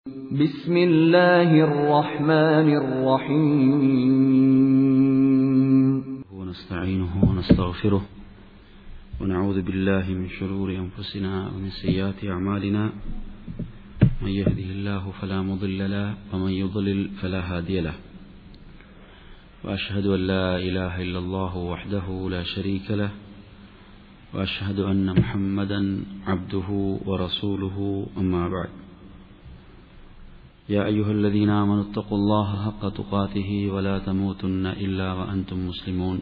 بسم الله الرحمن الرحيم ونستعينه ونستغفره ونعوذ بالله من شرور أنفسنا ومن سيئات أعمالنا من يهده الله فلا مضل له ومن يضلل فلا هادي له وأشهد أن لا إله إلا الله وحده لا شريك له وأشهد أن محمدا عبده ورسوله أما بعد يا أيها الذين آمنوا اتقوا الله حق تقاته ولا تموتن إلا وأنتم مسلمون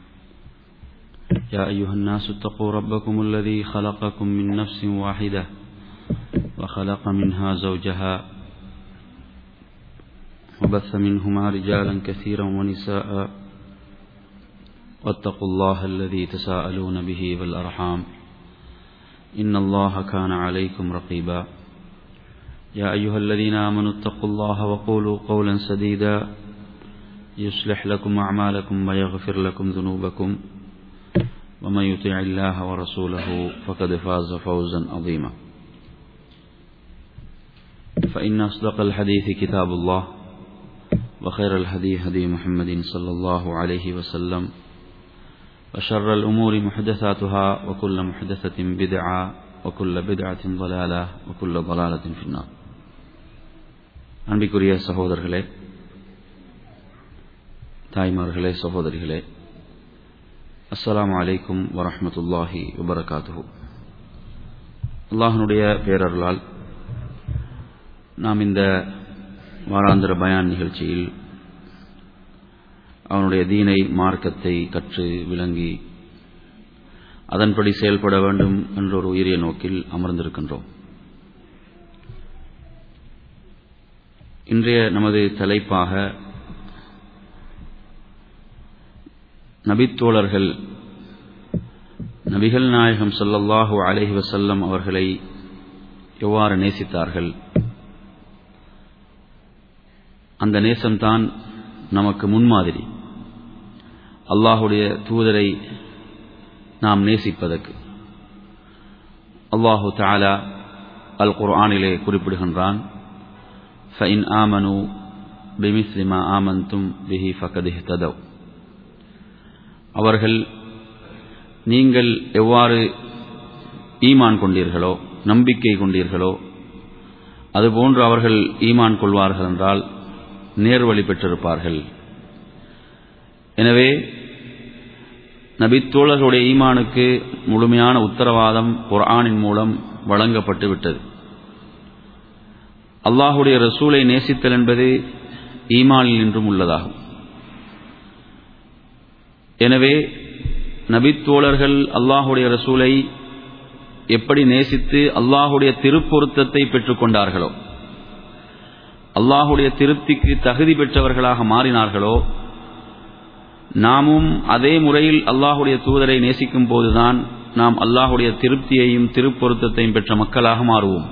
يا أيها الناس اتقوا ربكم الذي خلقكم من نفس واحدة وخلق منها زوجها وبث منهما رجالا كثيرا ونساء واتقوا الله الذي تساءلون به والأرحام إن الله كان عليكم رقيبا يا أيها الذين آمنوا اتقوا الله وقولوا قولا سديدا يصلح لكم أعمالكم ويغفر لكم ذنوبكم ومن يطيع الله ورسوله فقد فاز فوزا عظيما فإن أصدق الحديث كتاب الله وخير الهدي هدي محمد صلى الله عليه وسلم وشر الأمور محدثاتها وكل محدثة بدعة وكل بدعة ضلالة وكل ضلالة في النار அன்பிக்குரிய சகோதரர்களே தாய்மார்களே சகோதரிகளே அஸ்ஸலாமு அலைக்கும் வரஹமத்துல்லாஹி வபரகாத்துஹு அல்லாஹனுடைய பேரருளால் நாம் இந்த வாராந்திர பயான் நிகழ்ச்சியில் அவனுடைய தீனை மார்க்கத்தை கற்று விளங்கி அதன்படி செயல்பட வேண்டும் என்ற ஒரு உயரிய நோக்கில் அமர்ந்திருக்கின்றோம் இன்றைய நமது தலைப்பாக நபித்தோழர்கள் நபிகள் நாயகம் சொல்லல்லாஹு அலஹி வசல்லம் அவர்களை எவ்வாறு நேசித்தார்கள் அந்த நேசம்தான் நமக்கு முன்மாதிரி அல்லாஹுடைய தூதரை நாம் நேசிப்பதற்கு அல்லாஹு தாலா அல் குர்ஆனிலே குறிப்பிடுகின்றான் ஃபஇன் ஆமனு பிமிஸ்லிமா ஆமந்தும் பிஹி ஃபகதிஹ் ததவ் அவர்கள் நீங்கள் எவ்வாறு ஈமான் கொண்டீர்களோ நம்பிக்கை கொண்டீர்களோ அதுபோன்று அவர்கள் ஈமான் கொள்வார்கள் என்றால் நேர்வழி பெற்றிருப்பார்கள் எனவே நபித்தோழர்களுடைய ஈமானுக்கு முழுமையான உத்தரவாதம் குர்ஆனின் மூலம் வழங்கப்பட்டு விட்டது அல்லாஹுடைய ரசூலை நேசித்தல் என்பது ஈமானில் இன்றும் உள்ளதாகும் எனவே நபித்தோழர்கள் அல்லாஹுடைய ரசூலை எப்படி நேசித்து அல்லாஹுடைய திருப்பொருத்தத்தை பெற்றுக்கொண்டார்களோ அல்லாஹுடைய திருப்திக்கு தகுதி பெற்றவர்களாக மாறினார்களோ நாமும் அதே முறையில் அல்லாஹுடைய தூதரை நேசிக்கும் போதுதான் நாம் அல்லாஹுடைய திருப்தியையும் திருப்பொருத்தத்தையும் பெற்ற மக்களாக மாறுவோம்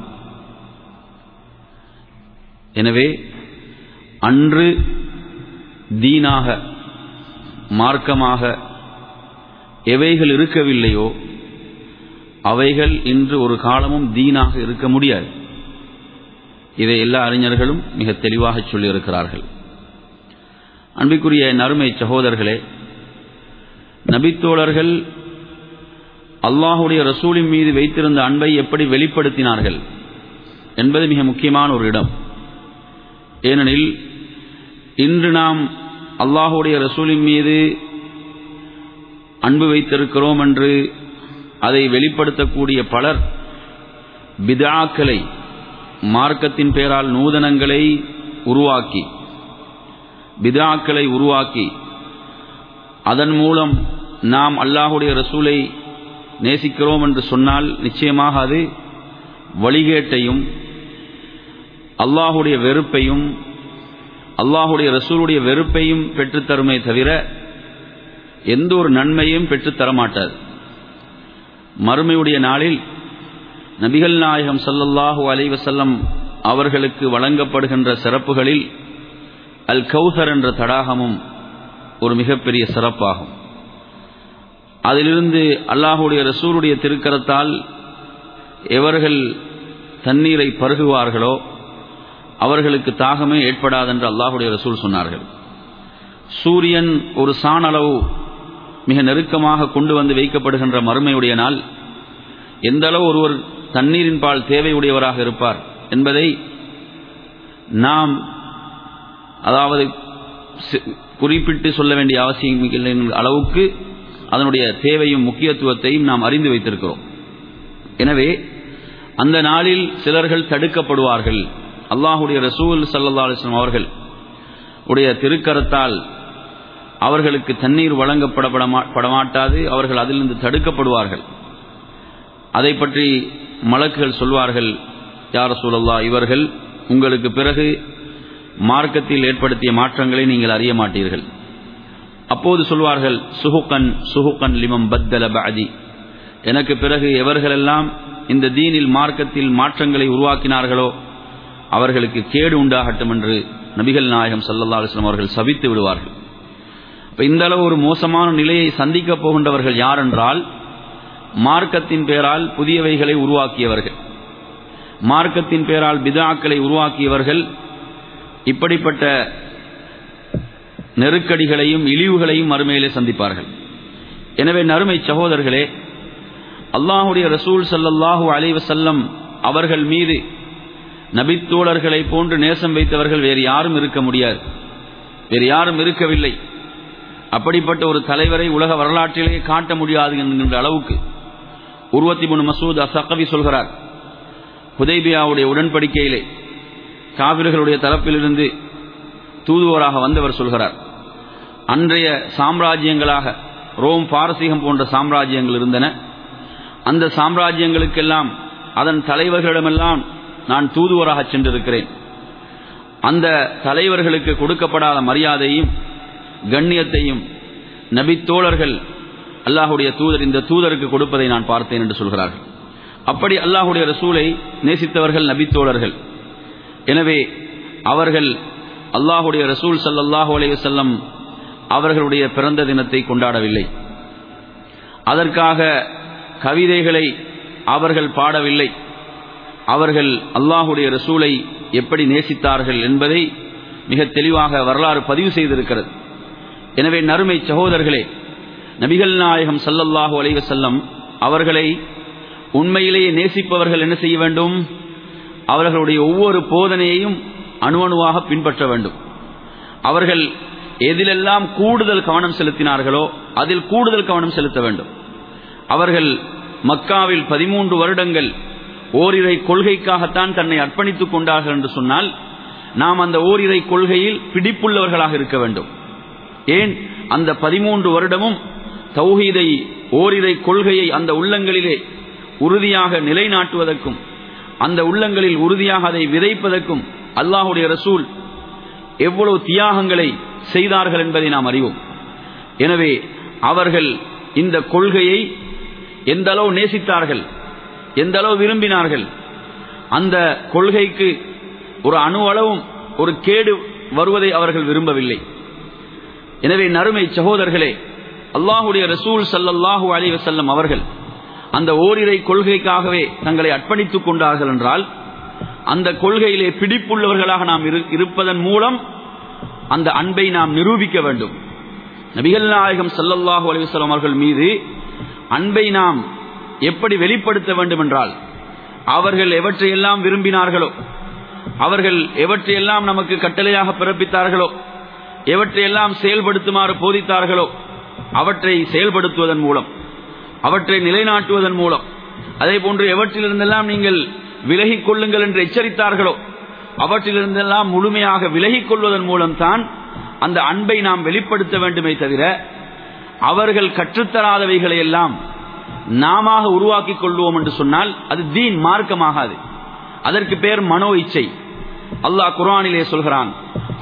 எனவே அன்று தீனாக மார்க்கமாக எவைகள் இருக்கவில்லையோ அவைகள் இன்று ஒரு காலமும் தீனாக இருக்க முடியாது இதை எல்லா அறிஞர்களும் மிக தெளிவாக சொல்லியிருக்கிறார்கள் அன்பிற்குரிய நறுமை சகோதரர்களே நபித்தோழர்கள் அல்லாஹுடைய ரசூலின் மீது வைத்திருந்த அன்பை எப்படி வெளிப்படுத்தினார்கள் என்பது மிக முக்கியமான ஒரு இடம் ஏனெனில் இன்று நாம் அல்லாஹுடைய ரசூலின் மீது அன்பு வைத்திருக்கிறோம் என்று அதை வெளிப்படுத்தக்கூடிய பலர் பிதாக்களை மார்க்கத்தின் பெயரால் நூதனங்களை உருவாக்கி பிதாக்களை உருவாக்கி அதன் மூலம் நாம் அல்லாஹுடைய ரசூலை நேசிக்கிறோம் என்று சொன்னால் நிச்சயமாக அது வழிகேட்டையும் அல்லாஹுடைய வெறுப்பையும் அல்லாஹுடைய ரசூலுடைய வெறுப்பையும் பெற்றுத்தருமே தவிர எந்த ஒரு நன்மையும் பெற்றுத்தரமாட்டாது மறுமையுடைய நாளில் நபிகள் நாயகம் சல்லல்லாஹூ அலைவசல்லம் அவர்களுக்கு வழங்கப்படுகின்ற சிறப்புகளில் அல் கௌசர் என்ற தடாகமும் ஒரு மிகப்பெரிய சிறப்பாகும் அதிலிருந்து அல்லாஹுடைய ரசூலுடைய திருக்கரத்தால் எவர்கள் தண்ணீரை பருகுவார்களோ அவர்களுக்கு தாகமே ஏற்படாது என்று அல்லாஹுடைய ரசூல் சொன்னார்கள் சூரியன் ஒரு சாணளவு மிக நெருக்கமாக கொண்டு வந்து வைக்கப்படுகின்ற மறுமையுடைய நாள் எந்த அளவு ஒருவர் தண்ணீரின் பால் தேவையுடையவராக இருப்பார் என்பதை நாம் அதாவது குறிப்பிட்டு சொல்ல வேண்டிய அவசியம் இல்லை அளவுக்கு அதனுடைய தேவையும் முக்கியத்துவத்தையும் நாம் அறிந்து வைத்திருக்கிறோம் எனவே அந்த நாளில் சிலர்கள் தடுக்கப்படுவார்கள் அல்லாஹுடைய ரசூல் சல்லா அலிஸ்லாம் அவர்கள் உடைய திருக்கரத்தால் அவர்களுக்கு தண்ணீர் வழங்கப்படப்படமாட்டாது அவர்கள் அதிலிருந்து தடுக்கப்படுவார்கள் அதை பற்றி மலக்குகள் சொல்வார்கள் யார் சூழல்லா இவர்கள் உங்களுக்கு பிறகு மார்க்கத்தில் ஏற்படுத்திய மாற்றங்களை நீங்கள் அறிய மாட்டீர்கள் அப்போது சொல்வார்கள் சுஹுக்கன் சுஹுக்கன் லிமம் பத்தல பாதி எனக்கு பிறகு எவர்களெல்லாம் இந்த தீனில் மார்க்கத்தில் மாற்றங்களை உருவாக்கினார்களோ அவர்களுக்கு கேடு உண்டாகட்டும் என்று நபிகள் நாயகம் சல்லல்லா அலுவலம் அவர்கள் சபித்து விடுவார்கள் இப்போ இந்த அளவு ஒரு மோசமான நிலையை சந்திக்கப் போகின்றவர்கள் யார் என்றால் மார்க்கத்தின் பெயரால் புதியவைகளை உருவாக்கியவர்கள் மார்க்கத்தின் பெயரால் பிதாக்களை உருவாக்கியவர்கள் இப்படிப்பட்ட நெருக்கடிகளையும் இழிவுகளையும் மறுமையிலே சந்திப்பார்கள் எனவே நறுமை சகோதரர்களே அல்லாஹுடைய ரசூல் சல்லல்லாஹூ அலைவசல்லம் அவர்கள் மீது நபித்தோழர்களை போன்று நேசம் வைத்தவர்கள் வேறு யாரும் இருக்க முடியாது வேறு யாரும் இருக்கவில்லை அப்படிப்பட்ட ஒரு தலைவரை உலக வரலாற்றிலேயே காட்ட முடியாது என்கின்ற அளவுக்கு உருவத்தி முன் மசூத் அசக்கவி சொல்கிறார் ஹுதைபியாவுடைய உடன்படிக்கையிலே காவிர்களுடைய தரப்பிலிருந்து தூதுவராக வந்தவர் சொல்கிறார் அன்றைய சாம்ராஜ்யங்களாக ரோம் பாரசீகம் போன்ற சாம்ராஜ்யங்கள் இருந்தன அந்த சாம்ராஜ்யங்களுக்கெல்லாம் அதன் தலைவர்களிடமெல்லாம் நான் தூதுவராக சென்றிருக்கிறேன் அந்த தலைவர்களுக்கு கொடுக்கப்படாத மரியாதையும் கண்ணியத்தையும் நபித்தோழர்கள் அல்லாஹுடைய தூதர் இந்த தூதருக்கு கொடுப்பதை நான் பார்த்தேன் என்று சொல்கிறார்கள் அப்படி அல்லாஹுடைய ரசூலை நேசித்தவர்கள் நபித்தோழர்கள் எனவே அவர்கள் அல்லாஹுடைய ரசூல் சல்லல்லாஹு அலைவசல்லம் அவர்களுடைய பிறந்த தினத்தை கொண்டாடவில்லை அதற்காக கவிதைகளை அவர்கள் பாடவில்லை அவர்கள் அல்லாஹுடைய ரசூலை எப்படி நேசித்தார்கள் என்பதை மிக தெளிவாக வரலாறு பதிவு செய்திருக்கிறது எனவே நறுமை சகோதரர்களே நபிகள் நாயகம் சல்லல்லாஹு அலைவசல்லம் அவர்களை உண்மையிலேயே நேசிப்பவர்கள் என்ன செய்ய வேண்டும் அவர்களுடைய ஒவ்வொரு போதனையையும் அணு அணுவாக பின்பற்ற வேண்டும் அவர்கள் எதிலெல்லாம் கூடுதல் கவனம் செலுத்தினார்களோ அதில் கூடுதல் கவனம் செலுத்த வேண்டும் அவர்கள் மக்காவில் பதிமூன்று வருடங்கள் ஓரிரை கொள்கைக்காகத்தான் தன்னை அர்ப்பணித்துக் கொண்டார்கள் என்று சொன்னால் நாம் அந்த ஓரிரை கொள்கையில் பிடிப்புள்ளவர்களாக இருக்க வேண்டும் ஏன் அந்த பதிமூன்று வருடமும் தௌஹீதை ஓரிரை கொள்கையை அந்த உள்ளங்களிலே உறுதியாக நிலைநாட்டுவதற்கும் அந்த உள்ளங்களில் உறுதியாக அதை விதைப்பதற்கும் அல்லாஹுடைய ரசூல் எவ்வளவு தியாகங்களை செய்தார்கள் என்பதை நாம் அறிவோம் எனவே அவர்கள் இந்த கொள்கையை எந்த அளவு நேசித்தார்கள் எந்த அளவு விரும்பினார்கள் அந்த கொள்கைக்கு ஒரு அணு அளவும் ஒரு கேடு வருவதை அவர்கள் விரும்பவில்லை எனவே நறுமை சகோதரர்களே அல்லாஹுடைய ரசூல் சல்லல்லாஹு அலி வசல்லம் அவர்கள் அந்த ஓரிரை கொள்கைக்காகவே தங்களை அர்ப்பணித்துக் கொண்டார்கள் என்றால் அந்த கொள்கையிலே பிடிப்புள்ளவர்களாக நாம் இருப்பதன் மூலம் அந்த அன்பை நாம் நிரூபிக்க வேண்டும் நபிகள் நாயகம் சல்லல்லாஹு அலிவசலம் அவர்கள் மீது அன்பை நாம் எப்படி வெளிப்படுத்த வேண்டும் என்றால் அவர்கள் எவற்றையெல்லாம் விரும்பினார்களோ அவர்கள் எவற்றையெல்லாம் நமக்கு கட்டளையாக பிறப்பித்தார்களோ எவற்றையெல்லாம் செயல்படுத்துமாறு போதித்தார்களோ அவற்றை செயல்படுத்துவதன் மூலம் அவற்றை நிலைநாட்டுவதன் மூலம் அதே போன்று எவற்றிலிருந்தெல்லாம் நீங்கள் விலகிக் கொள்ளுங்கள் என்று எச்சரித்தார்களோ அவற்றிலிருந்தெல்லாம் முழுமையாக விலகிக் கொள்வதன் மூலம்தான் அந்த அன்பை நாம் வெளிப்படுத்த வேண்டுமே தவிர அவர்கள் கற்றுத்தராதவைகளை எல்லாம் நாம உருவாக்கிக் கொள்வோம் என்று சொன்னால் அது தீன் மார்க்கமாகாது அதற்கு பேர் மனோ இச்சை அல்லாஹ் குரானிலே சொல்கிறான்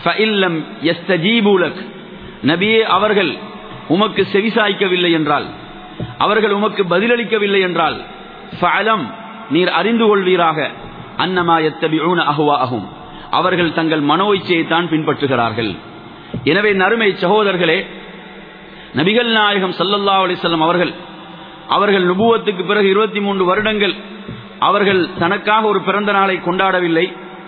நபியே அவர்கள் உமக்கு செவிசாய்க்கவில்லை என்றால் அவர்கள் உமக்கு பதிலளிக்கவில்லை என்றால் ஃபலம் நீர் அறிந்து கொள்வீராக அன்னமா எத்தபிஊன அஹுவா அகும் அவர்கள் தங்கள் மனோ இச்சையை தான் பின்பற்றுகிறார்கள் எனவே நறுமை சகோதரர்களே நபிகள் நாயகம் சல்லல்லா அலிசல்லம் அவர்கள் அவர்கள் நுபுவத்துக்கு பிறகு இருபத்தி மூன்று வருடங்கள் அவர்கள் தனக்காக ஒரு பிறந்த நாளை கொண்டாடவில்லை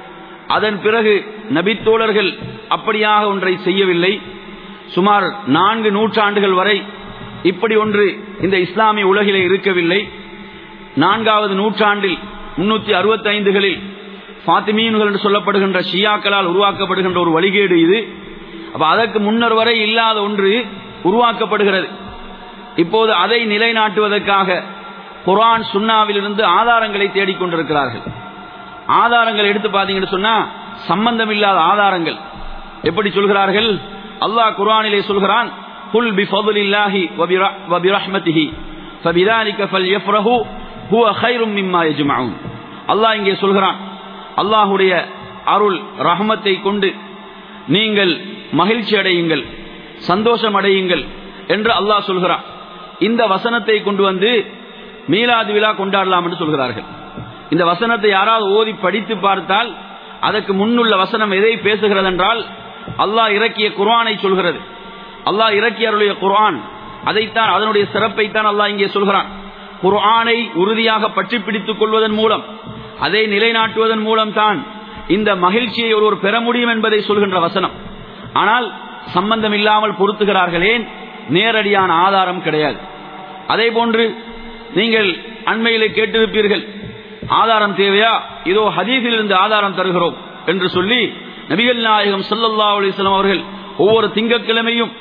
அதன் பிறகு நபித்தோழர்கள் அப்படியாக ஒன்றை செய்யவில்லை சுமார் நான்கு நூற்றாண்டுகள் வரை இப்படி ஒன்று இந்த இஸ்லாமிய உலகிலே இருக்கவில்லை நான்காவது நூற்றாண்டில் முன்னூத்தி அறுபத்தி ஐந்துகளில் பாத்திமீன்கள் என்று சொல்லப்படுகின்ற ஷியாக்களால் உருவாக்கப்படுகின்ற ஒரு வழிகேடு இது அப்ப அதற்கு முன்னர் வரை இல்லாத ஒன்று உருவாக்கப்படுகிறது இப்போது அதை நிலைநாட்டுவதற்காக குரான் சுன்னாவிலிருந்து ஆதாரங்களை தேடிக்கொண்டிருக்கிறார்கள் ஆதாரங்கள் எடுத்து பார்த்தீங்கன்னு சொன்னா சம்பந்தம் இல்லாத ஆதாரங்கள் எப்படி சொல்கிறார்கள் அல்லாஹ் குரானிலே சொல்கிறான் குல் பி ஃபதுலில்லாஹி வ பிரஹ்மதிஹி ஃபபிதாலிக ஃபல்யஃப்ரஹு ஹுவ கைரும் மிம்மா யஜ்மஊன் அல்லாஹ் இங்கே சொல்கிறான் அல்லாஹ்வுடைய அருள் ரஹமத்தை கொண்டு நீங்கள் மகிழ்ச்சி அடையுங்கள் சந்தோஷம் அடையுங்கள் என்று அல்லாஹ் சொல்கிறான் இந்த வசனத்தை கொண்டு வந்து மீலாது விழா கொண்டாடலாம் என்று சொல்கிறார்கள் இந்த வசனத்தை யாராவது ஓதி படித்து பார்த்தால் அதற்கு முன்னுள்ள வசனம் எதை பேசுகிறது என்றால் அல்லாஹ் இறக்கிய குர்ஆனை சொல்கிறது அல்லாஹ் இறக்கிய அருளிய குர்ஆன் அதைத்தான் அதனுடைய சிறப்பைத்தான் அல்லாஹ் இங்கே சொல்கிறான் குர்ஆனை உறுதியாக பற்றி பிடித்துக் கொள்வதன் மூலம் அதை நிலைநாட்டுவதன் மூலம் தான் இந்த மகிழ்ச்சியை ஒருவர் பெற முடியும் என்பதை சொல்கின்ற வசனம் ஆனால் சம்பந்தம் இல்லாமல் பொருத்துகிறார்களேன் நேரடியான ஆதாரம் கிடையாது அதே போன்று நீங்கள் அண்மையிலே கேட்டிருப்பீர்கள் ஆதாரம் தேவையா இதோ ஹதீஸில் இருந்து ஆதாரம் தருகிறோம் என்று சொல்லி நபிகள் நாயகம் சல்லல்லா அலிஸ்லாம் அவர்கள் ஒவ்வொரு திங்கட்கிழமையும்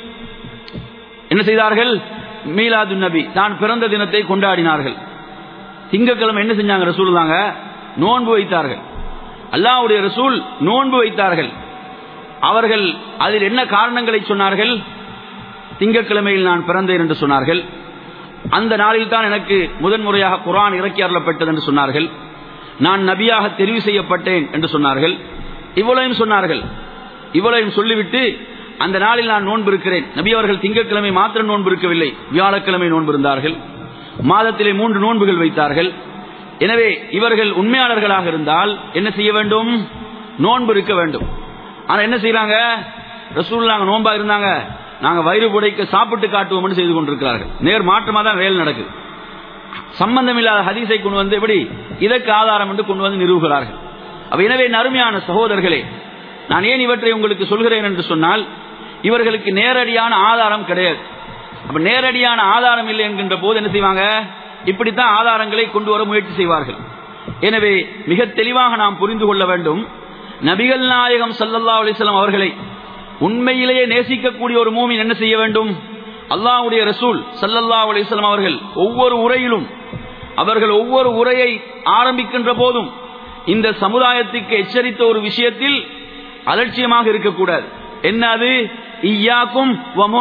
என்ன செய்தார்கள் மீலாது நபி தான் பிறந்த தினத்தை கொண்டாடினார்கள் திங்கட்கிழமை என்ன செஞ்சாங்க ரசூல் தாங்க நோன்பு வைத்தார்கள் அல்லாவுடைய ரசூல் நோன்பு வைத்தார்கள் அவர்கள் அதில் என்ன காரணங்களை சொன்னார்கள் திங்கட்கிழமையில் நான் பிறந்தேன் என்று சொன்னார்கள் அந்த நாளில் தான் எனக்கு முதன்முறையாக குரான் இறக்கி அருளப்பட்டது என்று சொன்னார்கள் நான் நபியாக தெரிவு செய்யப்பட்டேன் என்று சொன்னார்கள் இவ்வளவையும் சொன்னார்கள் இவ்வளவையும் சொல்லிவிட்டு அந்த நாளில் நான் நோன்பு இருக்கிறேன் நபி அவர்கள் திங்கட்கிழமை மாத்திரம் நோன்பு இருக்கவில்லை வியாழக்கிழமை நோன்பு இருந்தார்கள் மாதத்திலே மூன்று நோன்புகள் வைத்தார்கள் எனவே இவர்கள் உண்மையாளர்களாக இருந்தால் என்ன செய்ய வேண்டும் நோன்பு இருக்க வேண்டும் ஆனா என்ன செய்யறாங்க ரசூல் நாங்க நோன்பா இருந்தாங்க நாங்க வயிறு புடைக்க சாப்பிட்டு காட்டுவோம் செய்து கொண்டிருக்கிறார்கள் நேர் மாற்றமா தான் வேலை நடக்குது சம்பந்தம் இல்லாத ஹதீஸை கொண்டு வந்து எப்படி இதற்கு ஆதாரம் என்று கொண்டு வந்து நிறுவுகிறார்கள் அப்ப எனவே நறுமையான சகோதரர்களே நான் ஏன் இவற்றை உங்களுக்கு சொல்கிறேன் என்று சொன்னால் இவர்களுக்கு நேரடியான ஆதாரம் கிடையாது அப்ப நேரடியான ஆதாரம் இல்லை என்கின்ற போது என்ன செய்வாங்க இப்படித்தான் ஆதாரங்களை கொண்டு வர முயற்சி செய்வார்கள் எனவே மிக தெளிவாக நாம் புரிந்து கொள்ள வேண்டும் நபிகள் நாயகம் சல்லல்லா அலிஸ்லாம் அவர்களை உண்மையிலேயே நேசிக்கக்கூடிய ஒரு மூமின் என்ன செய்ய வேண்டும் அல்லாஹ்வுடைய ரசூல் சல்லல்லா அலிஸ்லாம் அவர்கள் ஒவ்வொரு உரையிலும் அவர்கள் ஒவ்வொரு உரையை ஆரம்பிக்கின்ற போதும் இந்த சமுதாயத்துக்கு எச்சரித்த ஒரு விஷயத்தில் அலட்சியமாக இருக்கக்கூடாது என்ன அது ஈயாக்கும்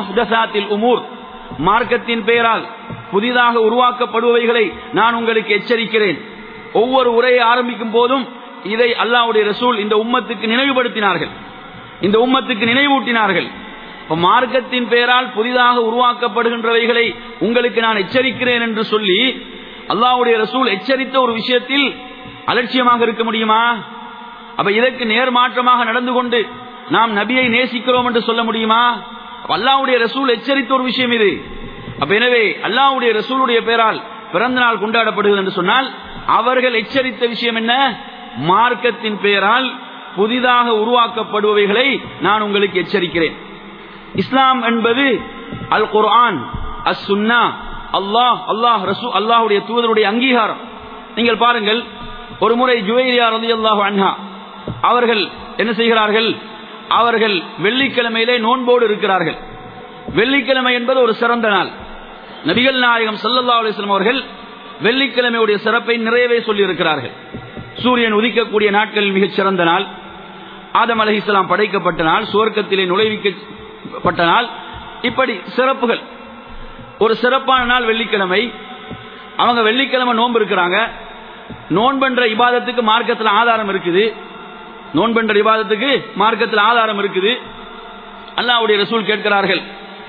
உமூர் மார்க்கத்தின் பெயரால் புதிதாக உருவாக்கப்படுபவைகளை நான் உங்களுக்கு எச்சரிக்கிறேன் ஒவ்வொரு உரையை ஆரம்பிக்கும் போதும் இதை அல்லாவுடைய ரசூல் இந்த உம்மத்துக்கு நினைவுபடுத்தினார்கள் இந்த உம்மத்துக்கு நினைவூட்டினார்கள் மார்க்கத்தின் பெயரால் புதிதாக உருவாக்கப்படுகின்றவைகளை உங்களுக்கு நான் எச்சரிக்கிறேன் என்று சொல்லி அல்லாவுடைய ரசூல் எச்சரித்த ஒரு விஷயத்தில் அலட்சியமாக இருக்க முடியுமா அப்ப இதற்கு நேர்மாற்றமாக நடந்து கொண்டு நாம் நபியை நேசிக்கிறோம் என்று சொல்ல முடியுமா அல்லாவுடைய ரசூல் எச்சரித்த ஒரு விஷயம் இது அப்ப எனவே அல்லாவுடைய ரசூலுடைய பெயரால் பிறந்த நாள் கொண்டாடப்படுகிறது என்று சொன்னால் அவர்கள் எச்சரித்த விஷயம் என்ன மார்க்கத்தின் பெயரால் புதிதாக உருவாக்கப்படுபவைகளை நான் உங்களுக்கு எச்சரிக்கிறேன் இஸ்லாம் என்பது அல் குர்ஆன் அஸ் சுன்னா அல்லாஹ் அல்லாஹ் ரசூ அல்லாஹுடைய தூதருடைய அங்கீகாரம் நீங்கள் பாருங்கள் ஒரு முறை ஜுவைரியா ரதி அல்லாஹு அன்ஹா அவர்கள் என்ன செய்கிறார்கள் அவர்கள் வெள்ளிக்கிழமையிலே நோன்போடு இருக்கிறார்கள் வெள்ளிக்கிழமை என்பது ஒரு சிறந்த நாள் நபிகள் நாயகம் சல்லல்லா அலிஸ்லாம் அவர்கள் வெள்ளிக்கிழமையுடைய சிறப்பை நிறையவே சொல்லி இருக்கிறார்கள் சூரியன் உதிக்கக்கூடிய நாட்களில் மிகச் சிறந்த நாள் ஆதம் அலி இஸ்லாம் படைக்கப்பட்ட நாள் சுவர்க்கத்திலே நுழைவிக்கப்பட்ட நாள் இப்படி சிறப்புகள் ஒரு சிறப்பான நாள் வெள்ளிக்கிழமை அவங்க வெள்ளிக்கிழமை நோன்பு இருக்கிறாங்க நோன்பென்ற இபாதத்துக்கு மார்க்கத்தில் ஆதாரம் இருக்குது நோன்பென்ற இபாதத்துக்கு மார்க்கத்தில் ஆதாரம் இருக்குது அல்லாவுடைய ரசூல் கேட்கிறார்கள்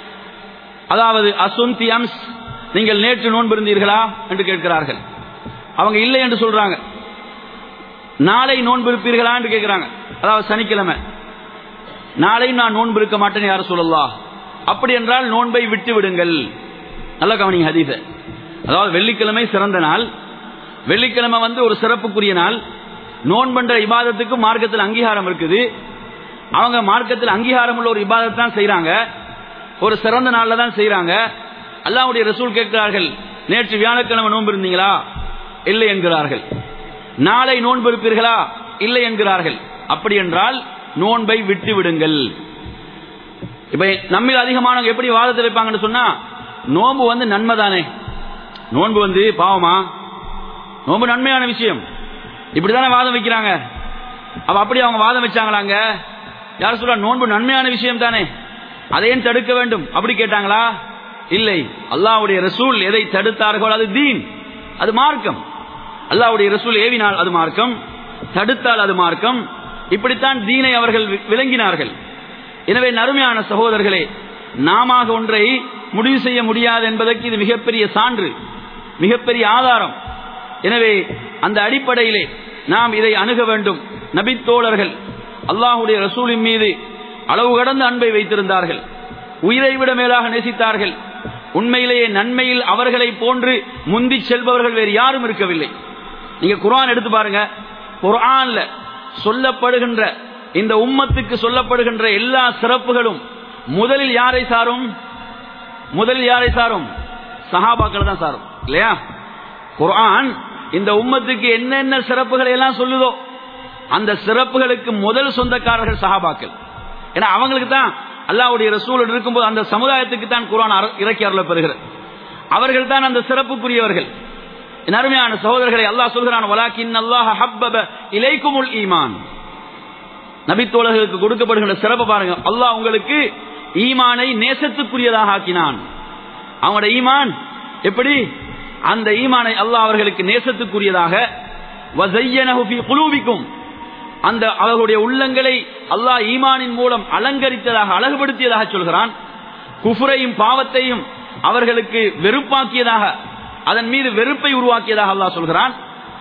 அதாவது அசுந்தி அம்ஸ் நீங்கள் நேற்று நோன்பு இருந்தீர்களா என்று கேட்கிறார்கள் அவங்க இல்லை என்று சொல்றாங்க நாளை நோன்பு இருப்பீர்களா என்று கேட்கிறாங்க அதாவது சனிக்கிழமை நாளை நான் நோன்பு இருக்க மாட்டேன் யார சொல்லலா அப்படி என்றால் நோன்பை விட்டு விடுங்கள் நல்ல கவனிங்க ஹதீஸ அதாவது வெள்ளிக்கிழமை சிறந்த நாள் வெள்ளிக்கிழமை வந்து ஒரு சிறப்புக்குரிய நாள் நோன்பன்ற இபாதத்துக்கு மார்க்கத்தில் அங்கீகாரம் இருக்குது அவங்க மார்க்கத்தில் அங்கீகாரம் உள்ள ஒரு இபாதத் தான் செய்யறாங்க ஒரு சிறந்த நாள்ல தான் செய்யறாங்க அல்லாவுடைய ரசூல் கேட்கிறார்கள் நேற்று வியாழக்கிழமை நோன்பு இருந்தீங்களா இல்லை என்கிறார்கள் நாளை நோன்பு இருப்பீர்களா இல்லை என்கிறார்கள் அப்படி என்றால் நோன்பை விட்டு விடுங்கள் இப்ப நம்மில் அதிகமானவங்க எப்படி வாதத்தில் வைப்பாங்கன்னு சொன்னா நோன்பு வந்து நன்மை தானே நோன்பு வந்து பாவமா நோன்பு நன்மையான விஷயம் இப்படிதானே வாதம் வைக்கிறாங்க அப்ப அப்படி அவங்க வாதம் வச்சாங்களாங்க யார் சொல்ற நோன்பு நன்மையான விஷயம் தானே அதையும் தடுக்க வேண்டும் அப்படி கேட்டாங்களா இல்லை அல்லாவுடைய ரசூல் எதை தடுத்தார்களோ அது தீன் அது மார்க்கம் அல்லாவுடைய ரசூல் ஏவினால் அது மார்க்கம் தடுத்தால் அது மார்க்கம் இப்படித்தான் தீனை அவர்கள் விளங்கினார்கள் எனவே நறுமையான சகோதரர்களே நாம ஒன்றை முடிவு செய்ய முடியாது என்பதற்கு இது மிகப்பெரிய சான்று மிகப்பெரிய ஆதாரம் எனவே அந்த அடிப்படையிலே நாம் இதை அணுக வேண்டும் நபித்தோழர்கள் அல்லாஹுடைய ரசூலின் மீது அளவு கடந்த அன்பை வைத்திருந்தார்கள் உயிரை விட மேலாக நேசித்தார்கள் உண்மையிலேயே நன்மையில் அவர்களை போன்று முந்தி செல்பவர்கள் வேறு யாரும் இருக்கவில்லை நீங்க குரான் எடுத்து பாருங்க குரான்ல சொல்லப்படுகின்ற இந்த உம்மத்துக்கு சொல்லப்படுகின்ற எல்லா சிறப்புகளும் முதலில் யாரை சாரும் முதலில் யாரை சாரும் சஹாபாக்கள் தான் சாரும் இல்லையா குரான் இந்த உம்மத்துக்கு என்னென்ன சிறப்புகளை எல்லாம் சொல்லுதோ அந்த சிறப்புகளுக்கு முதல் சொந்தக்காரர்கள் சஹாபாக்கள் ஏன்னா அவங்களுக்கு தான் அல்லாவுடைய ரசூல் இருக்கும்போது அந்த சமுதாயத்துக்கு தான் குரான் இறக்கி அருள பெறுகிறது அவர்கள் தான் அந்த சிறப்புக்குரியவர்கள் அருமையான சகோதரர்களை அல்லாஹ் சொல்கிறான் வலாக்கின் அல்லாஹ் ஹப்பப இலைக்குமுல் ஈமான் நபித்தோழர்களுக்கு கொடுக்கப்படுகின்ற சிறப்பு பாருங்க அல்லாஹ் உங்களுக்கு ஈமானை நேசத்துக்குரியதாக ஆக்கினான் அவங்களோட ஈமான் எப்படி அந்த ஈமானை அல்லாஹ் அவர்களுக்கு நேசத்துக்குரியதாக குலூபிக்கும் அந்த அவர்களுடைய உள்ளங்களை அல்லாஹ் ஈமானின் மூலம் அலங்கரித்ததாக அழகுபடுத்தியதாக சொல்கிறான் குஃபுரையும் பாவத்தையும் அவர்களுக்கு வெறுப்பாக்கியதாக அதன் மீது வெறுப்பை உருவாக்கியதாக அல்லாஹ் சொல்கிறான்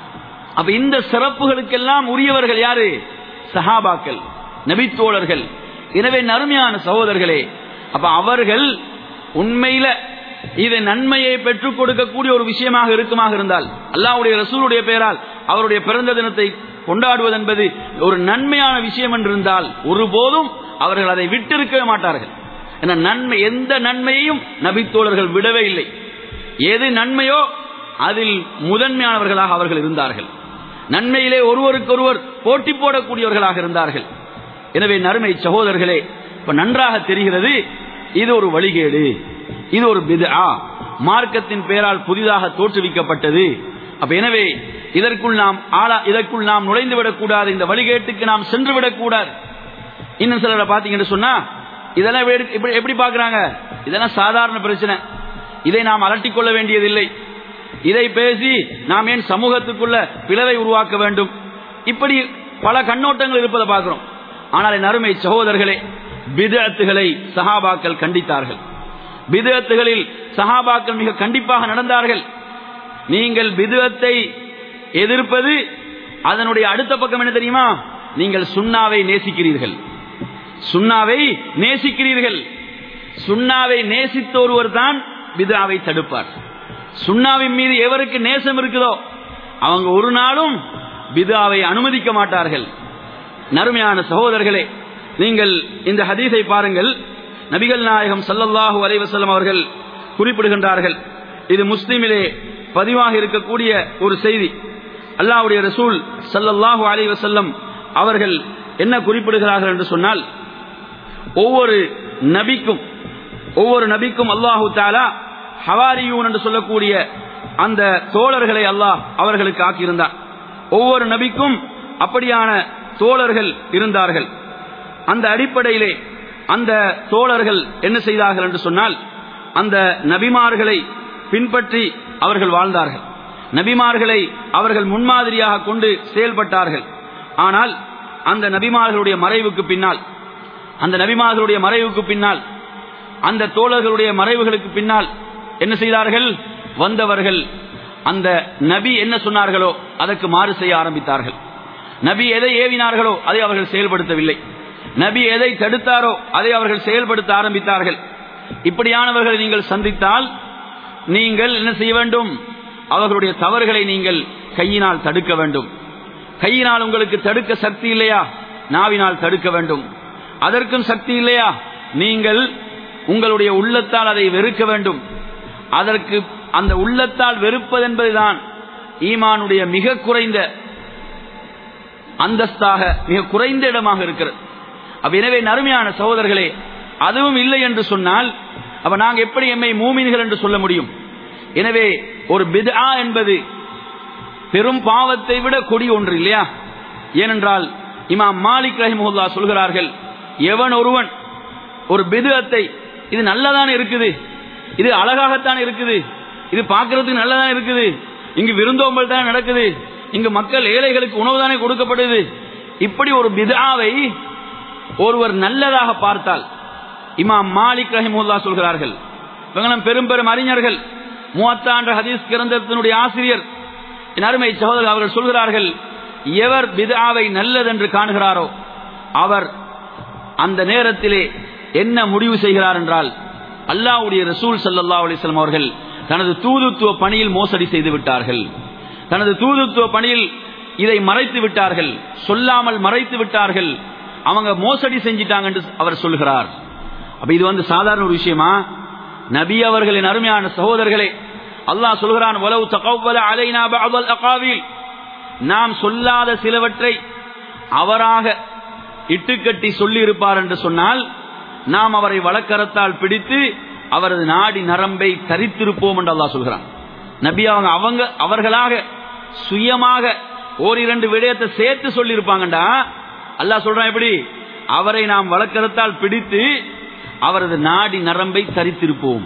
அப்ப இந்த சிறப்புகளுக்கெல்லாம் உரியவர்கள் யாரு சஹாபாக்கள் நபித்தோழர்கள் எனவே நறுமையான சகோதரர்களே அப்ப அவர்கள் உண்மையில இது நன்மையை பெற்றுக் கொடுக்கக்கூடிய ஒரு விஷயமாக இருக்குமாக இருந்தால் அல்லாவுடைய ரசூலுடைய பெயரால் அவருடைய பிறந்த தினத்தை கொண்டாடுவது என்பது ஒரு நன்மையான விஷயம் என்றிருந்தால் ஒருபோதும் அவர்கள் அதை விட்டிருக்கவே மாட்டார்கள் என நன்மை எந்த நன்மையையும் நபித்தோழர்கள் விடவே இல்லை எது நன்மையோ அதில் முதன்மையானவர்களாக அவர்கள் இருந்தார்கள் நன்மையிலே ஒருவருக்கொருவர் போட்டி போடக்கூடியவர்களாக இருந்தார்கள் எனவே நறுமை சகோதரர்களே இப்ப நன்றாக தெரிகிறது இது ஒரு வழிகேடு இது ஒரு பிதா மார்க்கத்தின் பெயரால் புதிதாக தோற்றுவிக்கப்பட்டது அப்ப எனவே இதற்குள் நாம் ஆளா இதற்குள் நாம் நுழைந்து விடக்கூடாது இந்த வழிகேட்டுக்கு நாம் சென்று விடக்கூடாது இன்னும் சிலரை பாத்தீங்கன்னு சொன்னா இதெல்லாம் எப்படி எப்படி பாக்குறாங்க இதெல்லாம் சாதாரண பிரச்சனை இதை நாம் அலட்டிக் கொள்ள வேண்டியதில்லை இதை பேசி நாம் ஏன் சமூகத்துக்குள்ள பிளவை உருவாக்க வேண்டும் இப்படி பல கண்ணோட்டங்கள் இருப்பதை பார்க்கிறோம் ஆனால் என் அருமை சகோதரர்களே பிதத்துகளை சஹாபாக்கள் கண்டித்தார்கள் பிதத்துகளில் சஹாபாக்கள் மிக கண்டிப்பாக நடந்தார்கள் நீங்கள் பிதுவத்தை எதிர்ப்பது அதனுடைய அடுத்த பக்கம் என்ன தெரியுமா நீங்கள் சுண்ணாவை நேசிக்கிறீர்கள் சுண்ணாவை நேசிக்கிறீர்கள் சுண்ணாவை நேசித்த ஒருவர் தான் பிதாவை தடுப்பார் சுண்ணாவின் மீது எவருக்கு நேசம் இருக்குதோ அவங்க ஒரு நாளும் பிதாவை அனுமதிக்க மாட்டார்கள் நறுமையான சகோதரர்களே நீங்கள் இந்த ஹதீஸை பாருங்கள் நபிகள் நாயகம் சல்லல்லாஹு அலைவசல்லம் அவர்கள் குறிப்பிடுகின்றார்கள் இது முஸ்லிமிலே பதிவாக இருக்கக்கூடிய ஒரு செய்தி அல்லாவுடைய ரசூல் சல்லல்லாஹு அலைவசல்லம் அவர்கள் என்ன குறிப்பிடுகிறார்கள் என்று சொன்னால் ஒவ்வொரு நபிக்கும் ஒவ்வொரு நபிக்கும் அல்லாஹு தாலா ஹவாரியூன் என்று சொல்லக்கூடிய அந்த தோழர்களை அல்லாஹ் அவர்களுக்கு ஆக்கியிருந்தார் ஒவ்வொரு நபிக்கும் அப்படியான தோழர்கள் இருந்தார்கள் அந்த அடிப்படையிலே அந்த தோழர்கள் என்ன செய்தார்கள் என்று சொன்னால் அந்த நபிமார்களை பின்பற்றி அவர்கள் வாழ்ந்தார்கள் நபிமார்களை அவர்கள் முன்மாதிரியாக கொண்டு செயல்பட்டார்கள் ஆனால் அந்த நபிமார்களுடைய மறைவுக்கு பின்னால் அந்த நபிமார்களுடைய மறைவுக்கு பின்னால் அந்த தோழர்களுடைய மறைவுகளுக்கு பின்னால் என்ன செய்தார்கள் வந்தவர்கள் அந்த நபி என்ன சொன்னார்களோ அதற்கு மாறு செய்ய ஆரம்பித்தார்கள் நபி எதை ஏவினார்களோ அதை அவர்கள் செயல்படுத்தவில்லை நபி எதை தடுத்தாரோ அதை அவர்கள் செயல்படுத்த ஆரம்பித்தார்கள் இப்படியானவர்களை நீங்கள் சந்தித்தால் நீங்கள் என்ன செய்ய வேண்டும் அவர்களுடைய தவறுகளை நீங்கள் கையினால் தடுக்க வேண்டும் கையினால் உங்களுக்கு தடுக்க சக்தி இல்லையா நாவினால் தடுக்க வேண்டும் அதற்கும் சக்தி இல்லையா நீங்கள் உங்களுடைய உள்ளத்தால் அதை வெறுக்க வேண்டும் அதற்கு அந்த உள்ளத்தால் வெறுப்பது என்பதுதான் ஈமானுடைய மிக குறைந்த அந்தஸ்தாக மிக குறைந்த இடமாக இருக்கிறது அப்ப எனவே நறுமையான சகோதரர்களே அதுவும் இல்லை என்று சொன்னால் அப்ப நாங்க எப்படி எம்மை மூமின்கள் என்று சொல்ல முடியும் எனவே ஒரு பித்ஆ என்பது பெரும் பாவத்தை விட கொடி ஒன்று இல்லையா ஏனென்றால் இமாம் மாலிக் ரஹிமுல்லா சொல்கிறார்கள் எவன் ஒருவன் ஒரு பிதுஅத்தை இது நல்லதானே இருக்குது இது அழகாகத்தான் இருக்குது இது பார்க்கறதுக்கு நல்லதானே இருக்குது இங்கு விருந்தோம்பல் தான் நடக்குது இங்கு மக்கள் ஏழைகளுக்கு உணவு தானே கொடுக்கப்படுது இப்படி ஒரு பிதாவை ஒருவர் நல்லதாக பார்த்தால் இமாம் மாலிக் ரஹிமுல்லா சொல்கிறார்கள் இவங்களும் பெரும் பெரும் அறிஞர்கள் மூவத்தாண்டு ஹதீஸ் கிரந்தத்தினுடைய ஆசிரியர் என் அருமை சகோதரர் அவர்கள் சொல்கிறார்கள் எவர் பிதாவை நல்லதென்று காணுகிறாரோ அவர் அந்த நேரத்திலே என்ன முடிவு செய்கிறார் என்றால் அல்லாவுடைய ரசூல் சல்லா அலிஸ்லாம் அவர்கள் தனது தூதுத்துவ பணியில் மோசடி செய்து விட்டார்கள் தனது தூதுத்துவ பணியில் இதை மறைத்து விட்டார்கள் சொல்லாமல் மறைத்து விட்டார்கள் அவங்க மோசடி செஞ்சிட்டாங்க என்று அவர் சொல்கிறார் அப்ப இது வந்து சாதாரண ஒரு விஷயமா நபி அவர்களின் அருமையான சகோதரர்களே அல்லாஹ் சொல்கிறான் உலவு தகவல அலைனா பஅதல் அகாவில் நாம் சொல்லாத சிலவற்றை அவராக இட்டுக்கட்டி சொல்லி இருப்பார் என்று சொன்னால் நாம் அவரை வழக்கரத்தால் பிடித்து அவரது நாடி நரம்பை தரித்திருப்போம் என்று அல்லாஹ் சொல்கிறான் நபி அவங்க அவங்க அவர்களாக சுயமாக ஓரிரண்டு விடயத்தை சேர்த்து சொல்லி இருப்பாங்கண்டா அல்லாஹ் சொல்றான் எப்படி அவரை நாம் வழக்கரத்தால் பிடித்து அவரது நாடி நரம்பை தரித்திருப்போம்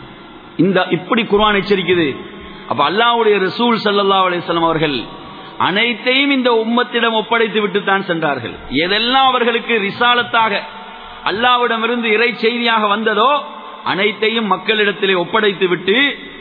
இந்த இப்படி குர்ஆன் எச்சரிக்குது அப்ப அல்லாஹ்வுடைய ரசூல் ஸல்லல்லாஹு அலைஹி வஸல்லம் அவர்கள் அனைத்தையும் இந்த உம்மத்திடம் ஒப்படைத்து விட்டு தான் சென்றார்கள் எதெல்லாம் அவர்களுக்கு ரிசாலத்தாக அல்லாவிடமிருந்து இறை செய்தியாக வந்ததோ அனைத்தையும் மக்களிடத்திலே ஒப்படைத்து விட்டு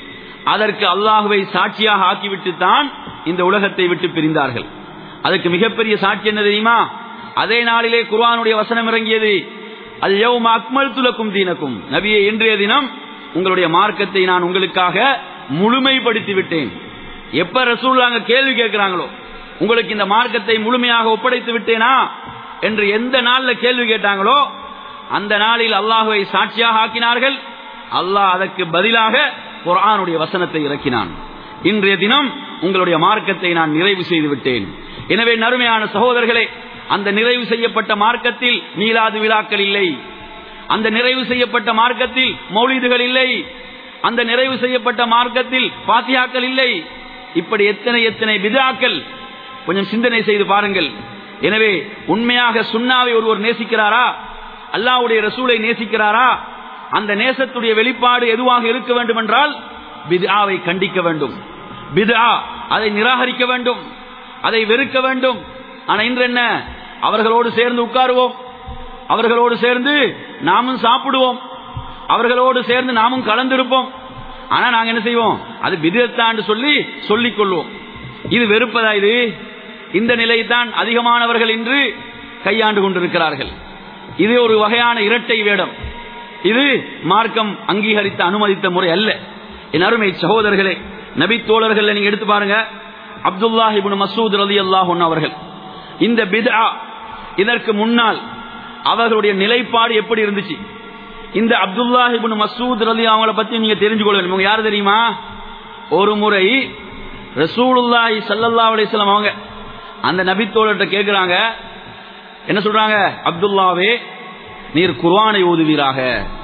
அதற்கு அல்லாஹுவை சாட்சியாக ஆக்கிவிட்டு தான் இந்த உலகத்தை விட்டு பிரிந்தார்கள் அதற்கு மிகப்பெரிய சாட்சி என்ன தெரியுமா அதே நாளிலே குர்ஆனுடைய வசனம் இறங்கியது அல்யௌம அக்மல்து லக்கும் தீனக்கும் நபியே இன்றைய தினம் உங்களுடைய மார்க்கத்தை நான் உங்களுக்காக முழுமைப்படுத்தி விட்டேன் எப்ப ரசூல்லாங்க கேள்வி கேட்கிறாங்களோ உங்களுக்கு இந்த மார்க்கத்தை முழுமையாக ஒப்படைத்து விட்டேனா என்று எந்த நாள்ல கேள்வி கேட்டாங்களோ அந்த நாளில் அல்லாஹுவை சாட்சியாக ஆக்கினார்கள் அல்லாஹ் அதற்கு பதிலாக குர்ஆனுடைய வசனத்தை இறக்கினான் இன்றைய தினம் உங்களுடைய மார்க்கத்தை நான் நிறைவு செய்து விட்டேன் எனவே நறுமையான சகோதரர்களே அந்த நிறைவு செய்யப்பட்ட மார்க்கத்தில் மீளாது விழாக்கள் இல்லை அந்த நிறைவு செய்யப்பட்ட மார்க்கத்தில் மௌலிதுகள் இல்லை அந்த நிறைவு செய்யப்பட்ட மார்க்கத்தில் பாத்தியாக்கள் இல்லை இப்படி எத்தனை எத்தனை விதாக்கள் கொஞ்சம் சிந்தனை செய்து பாருங்கள் எனவே உண்மையாக சுண்ணாவை ஒருவர் நேசிக்கிறாரா அல்லாவுடைய ரசூலை நேசிக்கிறாரா அந்த நேசத்துடைய வெளிப்பாடு எதுவாக இருக்க வேண்டும் என்றால் பித்ஆவை கண்டிக்க வேண்டும் பித்ஆ அதை நிராகரிக்க வேண்டும் அதை வெறுக்க வேண்டும் ஆனா இன்று என்ன அவர்களோடு சேர்ந்து உட்காருவோம் அவர்களோடு சேர்ந்து நாமும் சாப்பிடுவோம் அவர்களோடு சேர்ந்து நாமும் கலந்திருப்போம் ஆனா நாங்க என்ன செய்வோம் அது விதத்தாண்டு சொல்லி சொல்லிக் கொள்வோம் இது வெறுப்பதா இது இந்த நிலைத்தான் அதிகமானவர்கள் இன்று கையாண்டு கொண்டிருக்கிறார்கள் இது ஒரு வகையான இரட்டை வேடம் இது மார்க்கம் அங்கீகரித்த அனுமதித்த முறை அல்ல என் அருமை சகோதரர்களே நபி தோழர்கள் நீங்க எடுத்து பாருங்க அப்துல்லாஹிபின் மசூத் ரலி அல்லாஹ் அவர்கள் இந்த பிதா இதற்கு முன்னால் அவர்களுடைய நிலைப்பாடு எப்படி இருந்துச்சு இந்த அப்துல்லாஹிபின் மசூத் ரலி அவங்கள பத்தி நீங்க தெரிஞ்சு கொள்ள வேண்டும் யாரு தெரியுமா ஒரு முறை ரசூலுல்லாஹி சல்லல்லாஹு அலைஹி வஸல்லம் அவங்க அந்த நபி தோழர்கிட்ட கேக்குறாங்க என்ன சொல்றாங்க அப்துல்லாவே நீர் குர்ஆனை ஓதுவீராக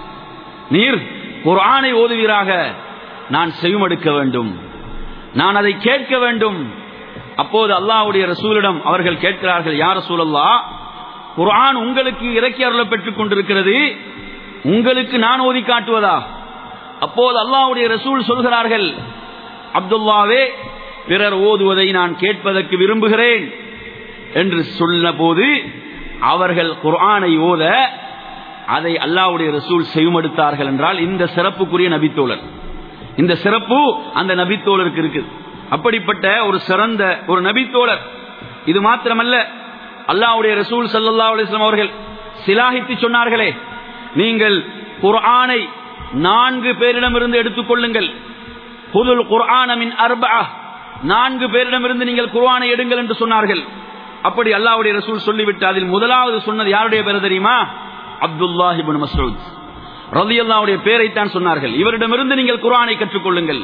நீர் குர்ஆனை ஓதுவீராக நான் செவிமடுக்க வேண்டும் நான் அதை கேட்க வேண்டும் அப்போது அல்லாஹ்வுடைய ரசூலிடம் அவர்கள் கேட்கிறார்கள் யார் ரசூலல்லா குர்ஆன் உங்களுக்கு இறக்கி அருள பெற்றுக் கொண்டிருக்கிறது உங்களுக்கு நான் ஓதி காட்டுவதா அப்போது அல்லாஹ்வுடைய ரசூல் சொல்கிறார்கள் அப்துல்லாவே பிறர் ஓதுவதை நான் கேட்பதற்கு விரும்புகிறேன் என்று சொன்ன போது அவர்கள் குர்ஆனை ஓத அதை அல்லாஹ்வுடைய ரசூல் செய்யுமெடுத்தார்கள் என்றால் இந்த சிறப்புக்குரிய நபித்தோழர் இந்த சிறப்பு அந்த நபித்தோழருக்கு இருக்குது அப்படிப்பட்ட ஒரு சிறந்த ஒரு நபித்தோழர் இது மாத்திரமல்ல அல்லாஹ்வுடைய ரசூல் சல்லல்லாஹு அலைஹி வஸல்லம் அவர்கள் சிலாகித்து சொன்னார்களே நீங்கள் குர்ஆனை நான்கு பேரிடமிருந்து எடுத்துக்கொள்ளுங்கள் புதுல் குர்ஆன மின் அர்பா நான்கு பேரிடமிருந்து நீங்கள் குர்ஆனை எடுங்கள் என்று சொன்னார்கள் அப்படி அல்லாஹ்வுடைய ரசூல் சொல்லிவிட்டு அதில் முதலாவது சொன்னது யாருடைய பேர் தெரியுமா அப்துல்லாஹ் இப்னு மஸ்ஊத் ரலியல்லாஹுடைய பேரைத்தான் சொன்னார்கள் இவரிடமிருந்து நீங்கள் குர்ஆனை கற்றுக்கொள்ளுங்கள்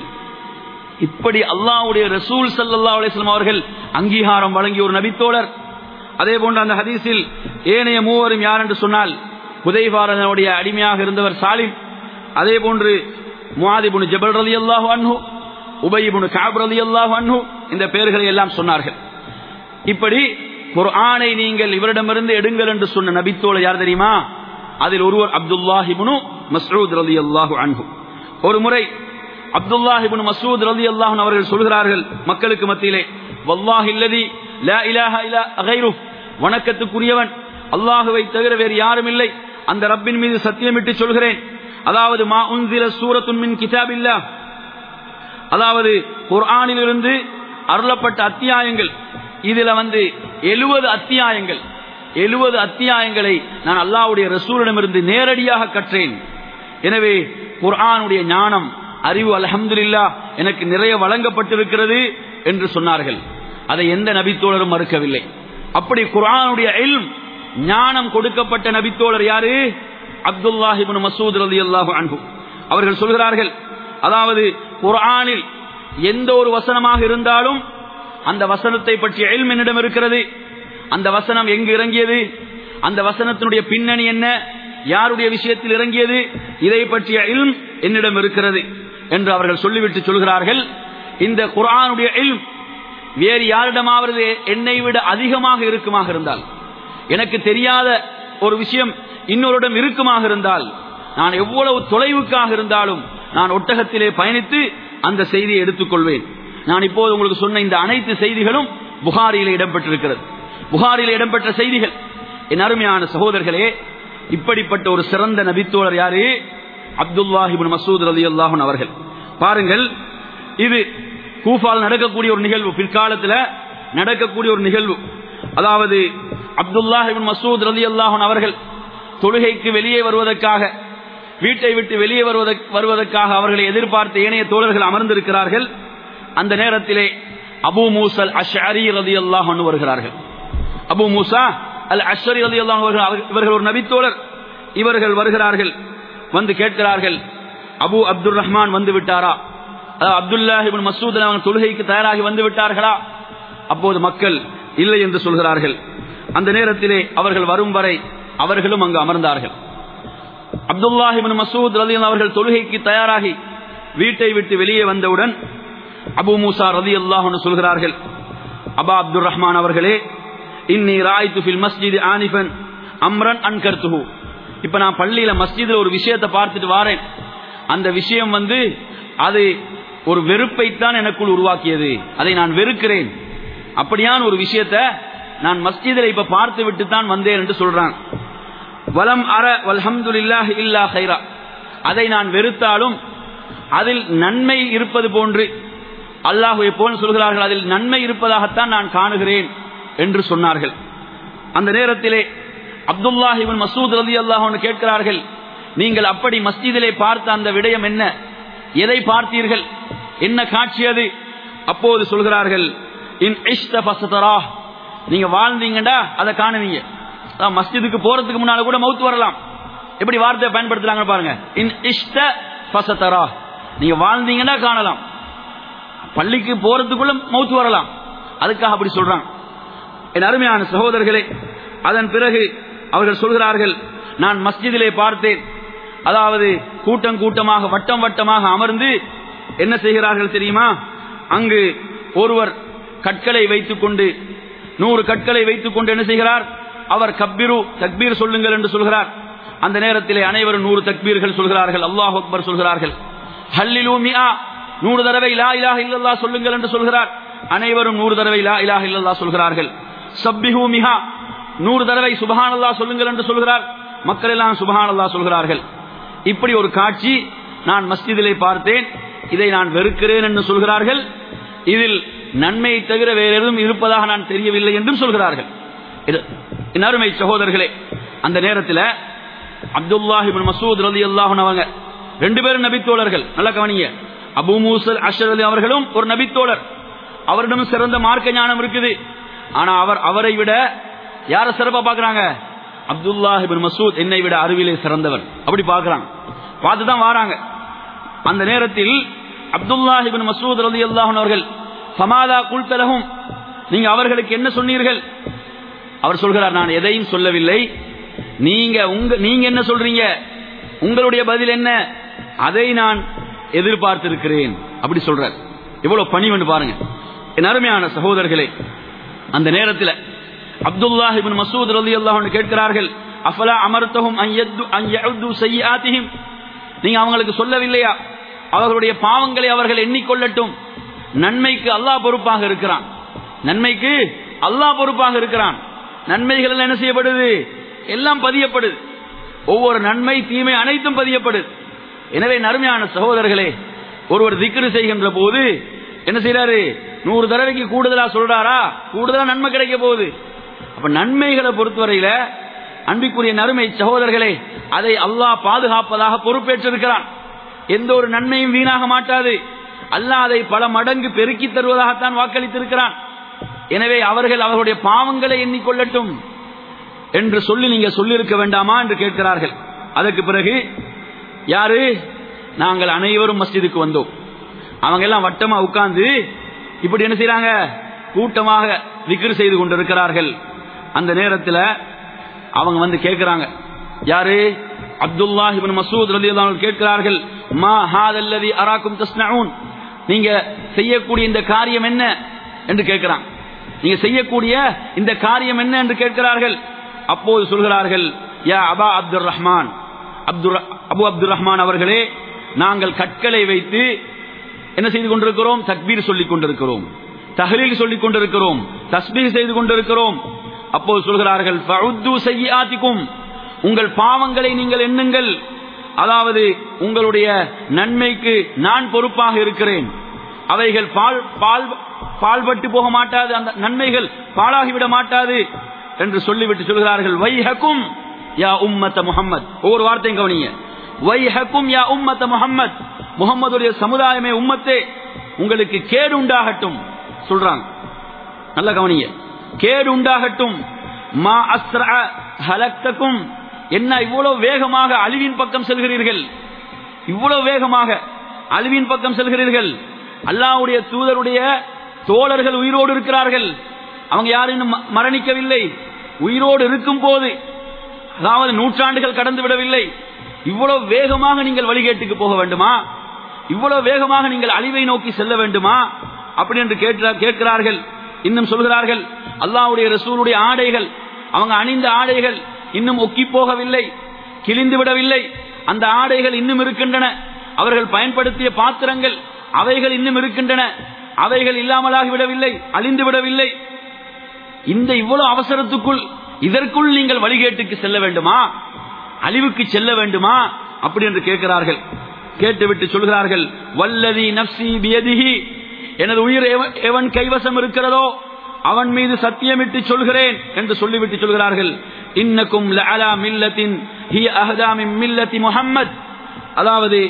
இப்படி அல்லாஹ்வுடைய ரசூல் ஸல்லல்லாஹு அலைஹி வஸல்லம் அவர்கள் அங்கீகாரம் வழங்கிய ஒரு நபித்தோழர் அதே போன்று அந்த ஹதீஸில் ஏனைய மூவரும் யார் என்று சொன்னால் புதைபாரனுடைய அடிமையாக இருந்தவர் சாலிம் அதே போன்று முஆதிபுன் ஜபல் ரலியல்லாஹு அன்ஹு உபயிபுன் கஅப் ரலியல்லாஹு அன்ஹு இந்த பெயர்களை எல்லாம் சொன்னார்கள் இப்படி குர்ஆனை நீங்கள் இவரிடமிருந்து எடுங்கள் என்று சொன்ன நபித்தோழர் யார் தெரியுமா அதில் ஒருவர் அப்துல்லாஹிபுனு மஸ்ஊத் ரலியல்லாஹு அன்ஹு ஒரு முறை அப்துல்லாஹிபுன் மசூத் ரலியல்லாஹு அன்ஹு அவர்கள் சொல்கிறார்கள் மக்களுக்கு மத்தியிலே வல்லாஹி அல்லதி லா இலாஹ இல்லா கைரு வணக்கத்துக்குரியவன் அல்லாஹுவை தவிர வேறு யாரும் இல்லை அந்த ரப்பின் மீது சத்தியமிட்டு சொல்கிறேன் அதாவது மா உன்சில சூரத்துன் மின் கிதாபில்லாஹ் அதாவது குர்ஆனிலிருந்து அருளப்பட்ட அத்தியாயங்கள் இதுல வந்து எழுபது அத்தியாயங்கள் எழுபது அத்தியாயங்களை நான் அல்லாஹ்வுடைய ரசூலிடமிருந்து நேரடியாக கற்றேன் எனவே குர்ஆனுடைய ஞானம் அறிவு அல்ஹம்துலில்லா எனக்கு நிறைய வழங்கப்பட்டிருக்கிறது என்று சொன்னார்கள் அதை எந்த நபித்தோழரும் மறுக்கவில்லை அப்படி குர்ஆனுடைய இல்ம் ஞானம் கொடுக்கப்பட்ட நபித்தோழர் யாரு அப்துல்லாஹிபின் மசூத் ரலியல்லாஹு அன்ஹு அவர்கள் சொல்கிறார்கள் அதாவது குர்ஆனில் எந்த ஒரு வசனமாக இருந்தாலும் அந்த வசனத்தை பற்றிய இல்ம் என்னிடம் இருக்கிறது அந்த வசனம் எங்கு இறங்கியது அந்த வசனத்தினுடைய பின்னணி என்ன யாருடைய விஷயத்தில் இறங்கியது இதை பற்றிய இல்ம் என்னிடம் இருக்கிறது என்று அவர்கள் சொல்லிவிட்டு சொல்கிறார்கள் இந்த குர்ஆனுடைய இல்ம் வேறு யாரிடமாவது என்னை விட அதிகமாக இருக்குமாக இருந்தால் எனக்கு தெரியாத ஒரு விஷயம் இன்னொருடம் இருக்குமாக இருந்தால் நான் எவ்வளவு தொலைவுக்காக இருந்தாலும் நான் ஒட்டகத்திலே பயணித்து அந்த செய்தியை எடுத்துக்கொள்வேன் நான் இப்போது உங்களுக்கு சொன்ன இந்த அனைத்து செய்திகளும் புகாரியில் இடம்பெற்றிருக்கிறது புகாரில் இடம்பெற்ற செய்திகள் என் அருமையான சகோதரர்களே இப்படிப்பட்ட ஒரு சிறந்த நபித்தோழர் யாரு அப்துல்லாஹிபின் மசூத் ரலி அல்லாஹன் அவர்கள் பாருங்கள் இது கூஃபால் நடக்கக்கூடிய ஒரு நிகழ்வு பிற்காலத்தில் நடக்கக்கூடிய ஒரு நிகழ்வு அதாவது அப்துல்லாஹிபின் மசூத் ரலி அல்லாஹன் அவர்கள் தொழுகைக்கு வெளியே வருவதற்காக வீட்டை விட்டு வெளியே வருவதற்காக அவர்களை எதிர்பார்த்து ஏனைய தோழர்கள் அமர்ந்திருக்கிறார்கள் அந்த நேரத்திலே அபு மூசல் அஷரி ரதி அல்லாஹ் வருகிறார்கள் அபு மூசா அல் அஷரி ரதி அல்லாஹ் இவர்கள் ஒரு நபித்தோழர் இவர்கள் வருகிறார்கள் வந்து கேட்கிறார்கள் அபு அப்துல் ரஹ்மான் வந்து விட்டாரா அப்துல்லாஹிபின் மசூத் அவங்க தொழுகைக்கு தயாராகி வந்து விட்டார்களா அப்போது மக்கள் இல்லை என்று சொல்கிறார்கள் அந்த நேரத்திலே அவர்கள் வரும் வரை அவர்களும் அங்கு அமர்ந்தார்கள் அப்துல்லாஹிபின் மசூத் ரலி அவர்கள் தொழுகைக்கு தயாராகி வீட்டை விட்டு வெளியே வந்தவுடன் அபு மூசா ரதி அல்லாஹ் சொல்கிறார்கள் அபா அப்துல் ரஹ்மான் அவர்களே இன்னி ராய்த்து ஃபில் மஸ்ஜித் ஆனிஃபன் அம்ரன் அன்கர்த்துஹு இப்ப நான் பள்ளியில மஸ்ஜிதில் ஒரு விஷயத்தை பார்த்துட்டு வாரேன் அந்த விஷயம் வந்து அது ஒரு வெறுப்பைத்தான் எனக்குள் உருவாக்கியது அதை நான் வெறுக்கிறேன் அப்படியான ஒரு விஷயத்தை நான் மஸ்ஜிதில் இப்ப பார்த்து விட்டு தான் வந்தேன் என்று சொல்றான் வலம் அற வல்ஹம்துலில்லாஹ் இல்லா ஹைரா அதை நான் வெறுத்தாலும் அதில் நன்மை இருப்பது போன்று அல்லாஹுவை போல் சொல்கிறார்கள் அதில் நன்மை இருப்பதாகத்தான் நான் காணுகிறேன் என்று சொன்னார்கள் அந்த நேரத்திலே அப்துல்லாஹிபின் மசூத் ரதி அல்லாஹ் கேட்கிறார்கள் நீங்கள் அப்படி மஸ்ஜிதிலே பார்த்த அந்த விடயம் என்ன எதை பார்த்தீர்கள் என்ன காட்சி அது அப்போது சொல்கிறார்கள் இன் இஷ்ட பசதரா நீங்க வாழ்ந்தீங்கடா அதை காணுவீங்க மஸ்ஜிதுக்கு போறதுக்கு முன்னால கூட மவுத்து வரலாம் எப்படி வார்த்தையை பயன்படுத்துறாங்க பாருங்க இன் இஷ்ட பசதரா நீங்க வாழ்ந்தீங்கன்னா காணலாம் பள்ளிக்கு போறதுக்குள்ள மவுத்து வரலாம் அதுக்காக அப்படி சொல்றாங்க என் அருமையான சகோதரர்களே அதன் பிறகு அவர்கள் சொல்கிறார்கள் நான் மஸ்ஜிதிலே பார்த்தேன் அதாவது கூட்டம் கூட்டமாக வட்டம் வட்டமாக அமர்ந்து என்ன செய்கிறார்கள் தெரியுமா அங்கு ஒருவர் கற்களை வைத்துக் கொண்டு நூறு கற்களை வைத்துக் கொண்டு என்ன செய்கிறார் அவர் கப்பீரு தக்பீர் சொல்லுங்கள் என்று சொல்கிறார் அந்த நேரத்திலே அனைவரும் நூறு தக்பீர்கள் சொல்கிறார்கள் அல்லாஹ் அக்பர் சொல்கிறார்கள் ஹல்லிலு மியா நூறு தடவை லா இலாஹ இல்லல்லா சொல்லுங்கள் என்று சொல்கிறார் அனைவரும் நூறு தடவை லா இலாஹ இல்லல்லா சொல்கிறார்கள் சப்பிஹு மிஹா நூறு தடவை சுபஹானல்லா சொல்லுங்கள் என்று சொல்கிறார் மக்கள் எல்லாம் சுபஹானல்லா சொல்கிறார்கள் இப்படி ஒரு காட்சி நான் மஸ்ஜிதிலே பார்த்தேன் இதை நான் வெறுக்கிறேன் என்று சொல்கிறார்கள் இதில் நன்மையை தவிர வேற எதுவும் இருப்பதாக நான் தெரியவில்லை என்றும் சொல்கிறார்கள் இது என் அருமை சகோதரர்களே அந்த நேரத்தில் அப்துல்லாஹிபின் மசூத் ரதி அல்லாஹன் அவங்க ரெண்டு பேரும் நபித்தோழர்கள் நல்ல கவனிங்க அபு மூசல் அஷர் அலி அவர்களும் ஒரு நபித்தோழர் அவரிடம் சிறந்த மார்க்க ஞானம் இருக்குது ஆனா அவர் அவரை விட யார சிறப்பா பாக்குறாங்க அப்துல்லாஹ் இப்னு மசூத் என்னை விட அறிவிலே சிறந்தவர் அப்படி பாக்குறாங்க பார்த்து தான் வாராங்க அந்த நேரத்தில் அப்துல்லாஹ் இப்னு மசூத் ரலியல்லாஹு அன்ஹு அவர்கள் சமாதா குல்தலஹும் நீங்க அவர்களுக்கு என்ன சொன்னீர்கள் அவர் சொல்கிறார் நான் எதையும் சொல்லவில்லை நீங்க உங்க நீங்க என்ன சொல்றீங்க உங்களுடைய பதில் என்ன அதை நான் எதிர்பார்த்திருக்கிறேன் அப்படி சொல்றார் எவ்வளவு பணிவென்று பாருங்க என் அருமையான சகோதரர்களே அந்த நேரத்தில் அப்துல்லாஹ் இப்னு மசூத் ரலியல்லாஹு அன்ஹு கேட்கிறார்கள் அஃபலா அமர்த்தஹும் அன் யத்து அன் யஉது சய்யிஆத்திஹிம் நீங்க அவங்களுக்கு சொல்லவில்லையா அவர்களுடைய பாவங்களை அவர்கள் எண்ணிக்கொள்ளட்டும் நன்மைக்கு அல்லாஹ் பொறுப்பாக இருக்கிறான் நன்மைக்கு அல்லாஹ் பொறுப்பாக இருக்கிறான் நன்மைகள் எல்லாம் என்ன செய்யப்படுது எல்லாம் பதியப்படுது ஒவ்வொரு நன்மை தீமை அனைத்தும் பதியப்படுது எனவே நறுமையான சகோதரர்களே ஒருவர் திக்ரு செய்கின்ற போது என்ன செய்யறாரு நூறு தடவைக்கு கூடுதலா சொல்றாரா கூடுதலா நன்மை கிடைக்க போகுது அப்ப நன்மைகளை பொறுத்தவரையில அன்பிற்குரிய நறுமை சகோதரர்களே அதை அல்லாஹ் பாதுகாப்பதாக பொறுப்பேற்றிருக்கிறான் எந்த ஒரு நன்மையும் வீணாக மாட்டாது அல்லாஹ் அதை பல மடங்கு பெருக்கி தருவதாகத்தான் வாக்களித்திருக்கிறான் எனவே அவர்கள் அவர்களுடைய பாவங்களை எண்ணிக்கொள்ளட்டும் என்று சொல்லி நீங்க சொல்லியிருக்க வேண்டாமா என்று கேட்கிறார்கள் அதற்கு பிறகு யாரு நாங்கள் அனைவரும் மஸ்ஜிதுக்கு வந்தோம் அவங்க எல்லாம் வட்டமா உட்கார்ந்து இப்படி என்ன செய்யறாங்க கூட்டமாக விக்ரு செய்து கொண்டிருக்கிறார்கள் அந்த நேரத்தில் அவங்க வந்து கேட்கிறாங்க யாரு அப்துல்லாஹ் இப்னு மசூத் ரலியல்லாஹு அன்ஹு கேட்கிறார்கள் மா ஹாதல்லதி அராக்கும் தஸ்னஊன் நீங்க செய்யக்கூடிய இந்த காரியம் என்ன என்று கேட்கிறாங்க நீங்க செய்யக்கூடிய இந்த காரியம் என்ன என்று கேட்கிறார்கள் அப்போது சொல்கிறார்கள் யா அபா அப்துல் ரஹ்மான் அப்துல் அபு அப்துல் ரஹ்மான் அவர்களே நாங்கள் கற்களை வைத்து என்ன செய்து கொண்டிருக்கிறோம் தக்பீர் சொல்லிக் கொண்டிருக்கிறோம் தஹலீல் சொல்லிக் கொண்டிருக்கிறோம் தஸ்பீர் செய்து கொண்டிருக்கிறோம் அப்போது சொல்கிறார்கள் ஃபஉத்து சய்யிஆத்திக்கும் உங்கள் பாவங்களை நீங்கள் எண்ணுங்கள் அதாவது உங்களுடைய நன்மைக்கு நான் பொறுப்பாக இருக்கிறேன் அவைகள் பால் பால் பால்பட்டு போக மாட்டாது அந்த நன்மைகள் பாழாகிவிட மாட்டாது என்று சொல்லிவிட்டு சொல்கிறார்கள் வைஹக்கும் யா உம்மத்த முஹம்மத் ஒவ்வொரு வார்த்தையும் கவனிங்க வைஹக்கும் யா உம்மத்த முஹம்மத் முகம்மதுடைய சமுதாயமே உம்மத்தே உங்களுக்கு கேடு உண்டாகட்டும் சொல்றாங்க நல்ல கவனிங்க கேடு உண்டாகட்டும் மா அஸ்ர ஹலக்தக்கும் என்ன இவ்வளவு வேகமாக அழிவின் பக்கம் செல்கிறீர்கள் இவ்வளவு வேகமாக அழிவின் பக்கம் செல்கிறீர்கள் அல்லாவுடைய தூதருடைய தோழர்கள் உயிரோடு இருக்கிறார்கள் அவங்க யாரும் இன்னும் ம- மரணிக்கவில்லை உயிரோடு இருக்கும் போது அதாவது நூற்றாண்டுகள் கடந்து விடவில்லை இவ்வளவு வேகமாக நீங்கள் வழிகேட்டுக்கு போக வேண்டுமா இவ்வளவு வேகமாக நீங்கள் அழிவை நோக்கி செல்ல வேண்டுமா அப்படி என்று கேட்கிறா- கேட்கிறார்கள் இன்னும் சொல்கிறார்கள் அல்லாஹ்வுடைய ரசூலுடைய ஆடைகள் அவங்க அணிந்த ஆடைகள் இன்னும் ஒக்கி போகவில்லை கிழிந்து விடவில்லை அந்த ஆடைகள் இன்னும் இருக்கின்றன அவர்கள் பயன்படுத்திய பாத்திரங்கள் அவைகள் இன்னும் இருக்கின்றன அவைகள் இல்லாமலாகி விடவில்லை அழிந்து விடவில்லை இந்த இவ்வளவு அவசரத்துக்குள் இதற்குள் நீங்கள் வழிகேட்டுக்கு செல்ல வேண்டுமா அழிவுக்கு செல்ல வேண்டுமா அப்படி என்று கேட்கிறார்கள் கேட்டுவிட்டு சொல்கிறார்கள் வல்லதி நப்சி பியதிஹி எனது உயிர் எவ- எவன் கைவசம் இருக்கிறதோ அவன் மீது சத்தியமிட்டு சொல்கிறேன் என்று சொல்லிவிட்டு சொல்கிறார்கள் இன்னக்கும் லஅலா மில்லத்தின் ஹி அஹதா மின் மில்லத்தி முஹம்மத் அதாவது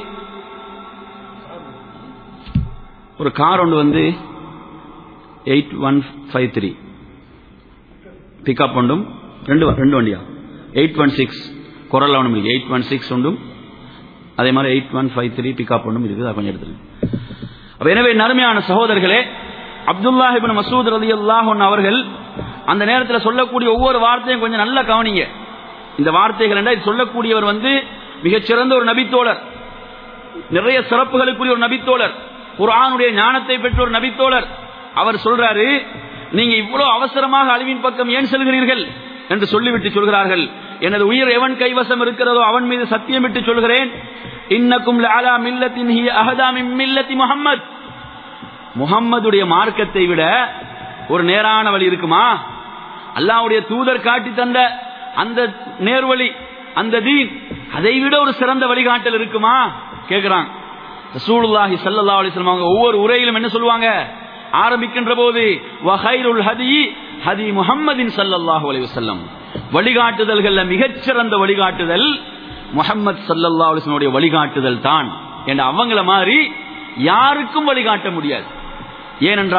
ஒரு கார் ஒன்று வந்து eight one five three pickup உண்டும் ரெண்டு வ- ரெண்டு வண்டியா எயிட் ஒன் சிக்ஸ் குரல் ஒன்றும் இருக்கு எயிட் ஒன் சிக்ஸ் உண்டும் அதே மாதிரி eight one five three pickup ஒன்றும் இருக்குது அதை கொஞ்சம் எடுத்துருங்க அப்ப எனவே நறுமையான சகோதரர்களே அப்துல்லாஹ் இப்னு மசூத் ரலியல்லாஹு அன்ஹு அவர்கள் அந்த நேரத்தில் சொல்லக்கூடிய ஒவ்வொரு வார்த்தையும் கொஞ்சம் நல்லா கவனிங்க இந்த வார்த்தைகள் என்றால் இது சொல்லக்கூடியவர் வந்து மிகச்சிறந்த ஒரு நபித்தோழர் நிறைய சிறப்புகளுக்குரிய ஒரு நபித்தோழர் குர்ஆனுடைய ஞானத்தை பெற்ற ஒரு நபித்தோழர் அவர் சொல்றாரு நீங்க இவ்வளவு அவசரமாக அழிவின் பக்கம் ஏன் செல்கிறீர்கள் என்று சொல்லிவிட்டு சொல்கிறார்கள் எனது உயிர் எவன் கைவசம் இருக்கிறதோ அவன் மீது சத்தியமிட்டு சொல்கிறேன் இன்னக்கும் லஅலா மில்லத்தின் ஹி அஹதா மின் மில்லத்தி முஹம்மத் முகம்மதுடைய மார்க்கத்தை விட ஒரு நேரான வழி இருக்குமா அல்லாஹ்வுடைய தூதர் காட்டி தந்த அந்த நேர்வழி அந்த தீன் அதை விட ஒரு சிறந்த வழிகாட்டல் இருக்குமா கேக்குறாங்க ரசூலுல்லாஹி ஸல்லல்லாஹு அலைஹி வஸல்லம் அவங்க ஒவ்வொரு உரையிலும் என்ன சொல்லுவாங்க ஆரம்பிக்கின்ற போது வஹைருல் ஹதி ஹதி முஹம்மதின் ஸல்லல்லாஹு அலைஹி வஸல்லம் வழிகாட்டுதல்கள்ல மிகச்சிறந்த வழிகாட்டுதல் முஹம்மது ஸல்லல்லாஹு அலைஹி வஸல்லம் வழிகாட்டுதல் தான் என்ற அவங்கள மாதிரி யாருக்கும் வழிகாட்ட முடியாது ஏனென்றால்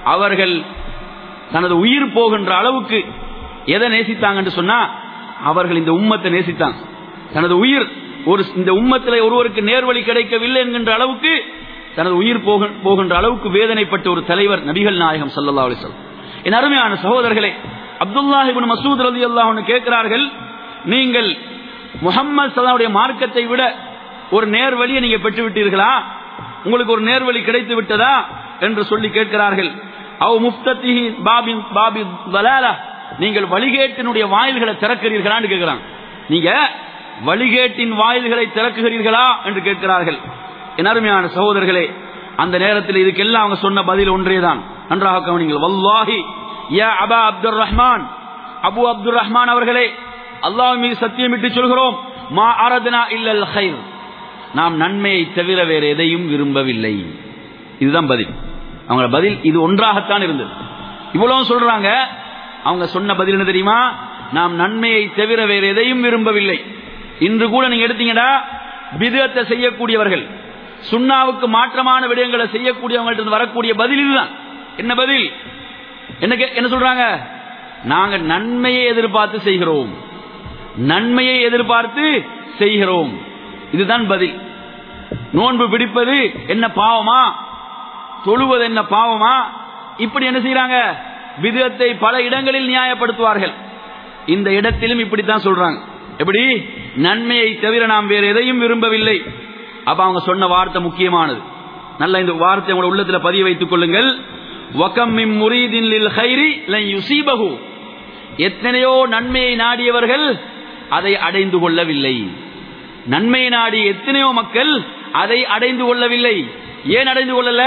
அவர்கள் தனது உயிர் போகின்ற அளவுக்கு எதை நேசித்தாங்கன்னு சொன்னா அவர்கள் இந்த உம்மத்தை நேசித்தாங்க தனது உயிர் ஒரு இந்த உம்மத்தில் ஒருவருக்கு நேர்வழி கிடைக்கவில்லை என்கின்ற அளவுக்கு தனது உயிர் போக- போகின்ற அளவுக்கு வேதனைப்பட்ட ஒரு தலைவர் நபிகள் நாயகம் சல்லல்லா அலிசல் என் அருமையான சகோதரர்களே அப்துல்லாஹிபின் மசூத் ரதி அல்லாஹ்னு கேட்கிறார்கள் நீங்கள் முகம்மது சல்லாவுடைய மார்க்கத்தை விட ஒரு நேர்வழியை நீங்க பெற்று விட்டீர்களா உங்களுக்கு ஒரு நேர்வழி கிடைத்து விட்டதா என்று சொல்லி கேட்கிறார்கள் அவ் முஃப்தத்திஹி பாபின் பாபி வலாலா நீங்கள் வழிகேட்டினுடைய வாயில்களை திறக்கிறீர்களான்னு கேட்கிறாங்க நீங்க வழிகேட்டின் வாயில்களை திறக்குகிறீர்களா என்று கேட்கிறார்கள் என் அருமையான சகோதரர்களே அந்த நேரத்தில் இதுக்கெல்லாம் அவங்க சொன்ன பதில் ஒன்றேதான் நன்றாக கவனிங்கள் வல்லாஹி யா அபா அப்துல் ரஹ்மான் அபு அப்துல் ரஹ்மான் அவர்களே அல்லாஹ் மீது சத்தியமிட்டு சொல்கிறோம் மா அரதனா இல்லல் ஹைர் நாம் நன்மையை தவிர வேறு எதையும் விரும்பவில்லை இதுதான் பதில் அவங்க பதில் இது ஒன்றாகத்தான் இருந்தது இவ்வளவு சொல்றாங்க அவங்க சொன்ன பதில் என்ன தெரியுமா நாம் நன்மையை தவிர வேறு எதையும் விரும்பவில்லை இன்று கூட நீங்க எடுத்தீங்கடா பிதத்தை செய்யக்கூடியவர்கள் சுண்ணாவுக்கு மாற்றமான விடயங்களை செய்யக்கூடியவங்கள்ட்ட இருந்து வரக்கூடிய பதில் இதுதான் என்ன பதில் என்ன கே- என்ன சொல்றாங்க நாங்க நன்மையை எதிர்பார்த்து செய்கிறோம் நன்மையை எதிர்பார்த்து செய்கிறோம் இதுதான் பதில் நோன்பு பிடிப்பது என்ன பாவமா தொழுவது என்ன பாவமா இப்படி என்ன செய்யறாங்க விதத்தை பல இடங்களில் நியாயப்படுத்துவார்கள் இந்த இடத்திலும் இப்படித்தான் சொல்றாங்க எப்படி நன்மையை தவிர நாம் வேறு எதையும் விரும்பவில்லை அப்ப அவங்க சொன்ன வார்த்தை முக்கியமானது நல்ல இந்த வார்த்தை உங்களோட உள்ளத்துல பதிய வைத்துக் கொள்ளுங்கள் வகம் மிம் முரீதின் லில் ஹைரி லன் யுசீபஹு எத்தனையோ நன்மையை நாடியவர்கள் அதை அடைந்து கொள்ளவில்லை நன்மையை நாடி எத்தனையோ மக்கள் அதை அடைந்து கொள்ளவில்லை ஏன் அடைந்து கொள்ளல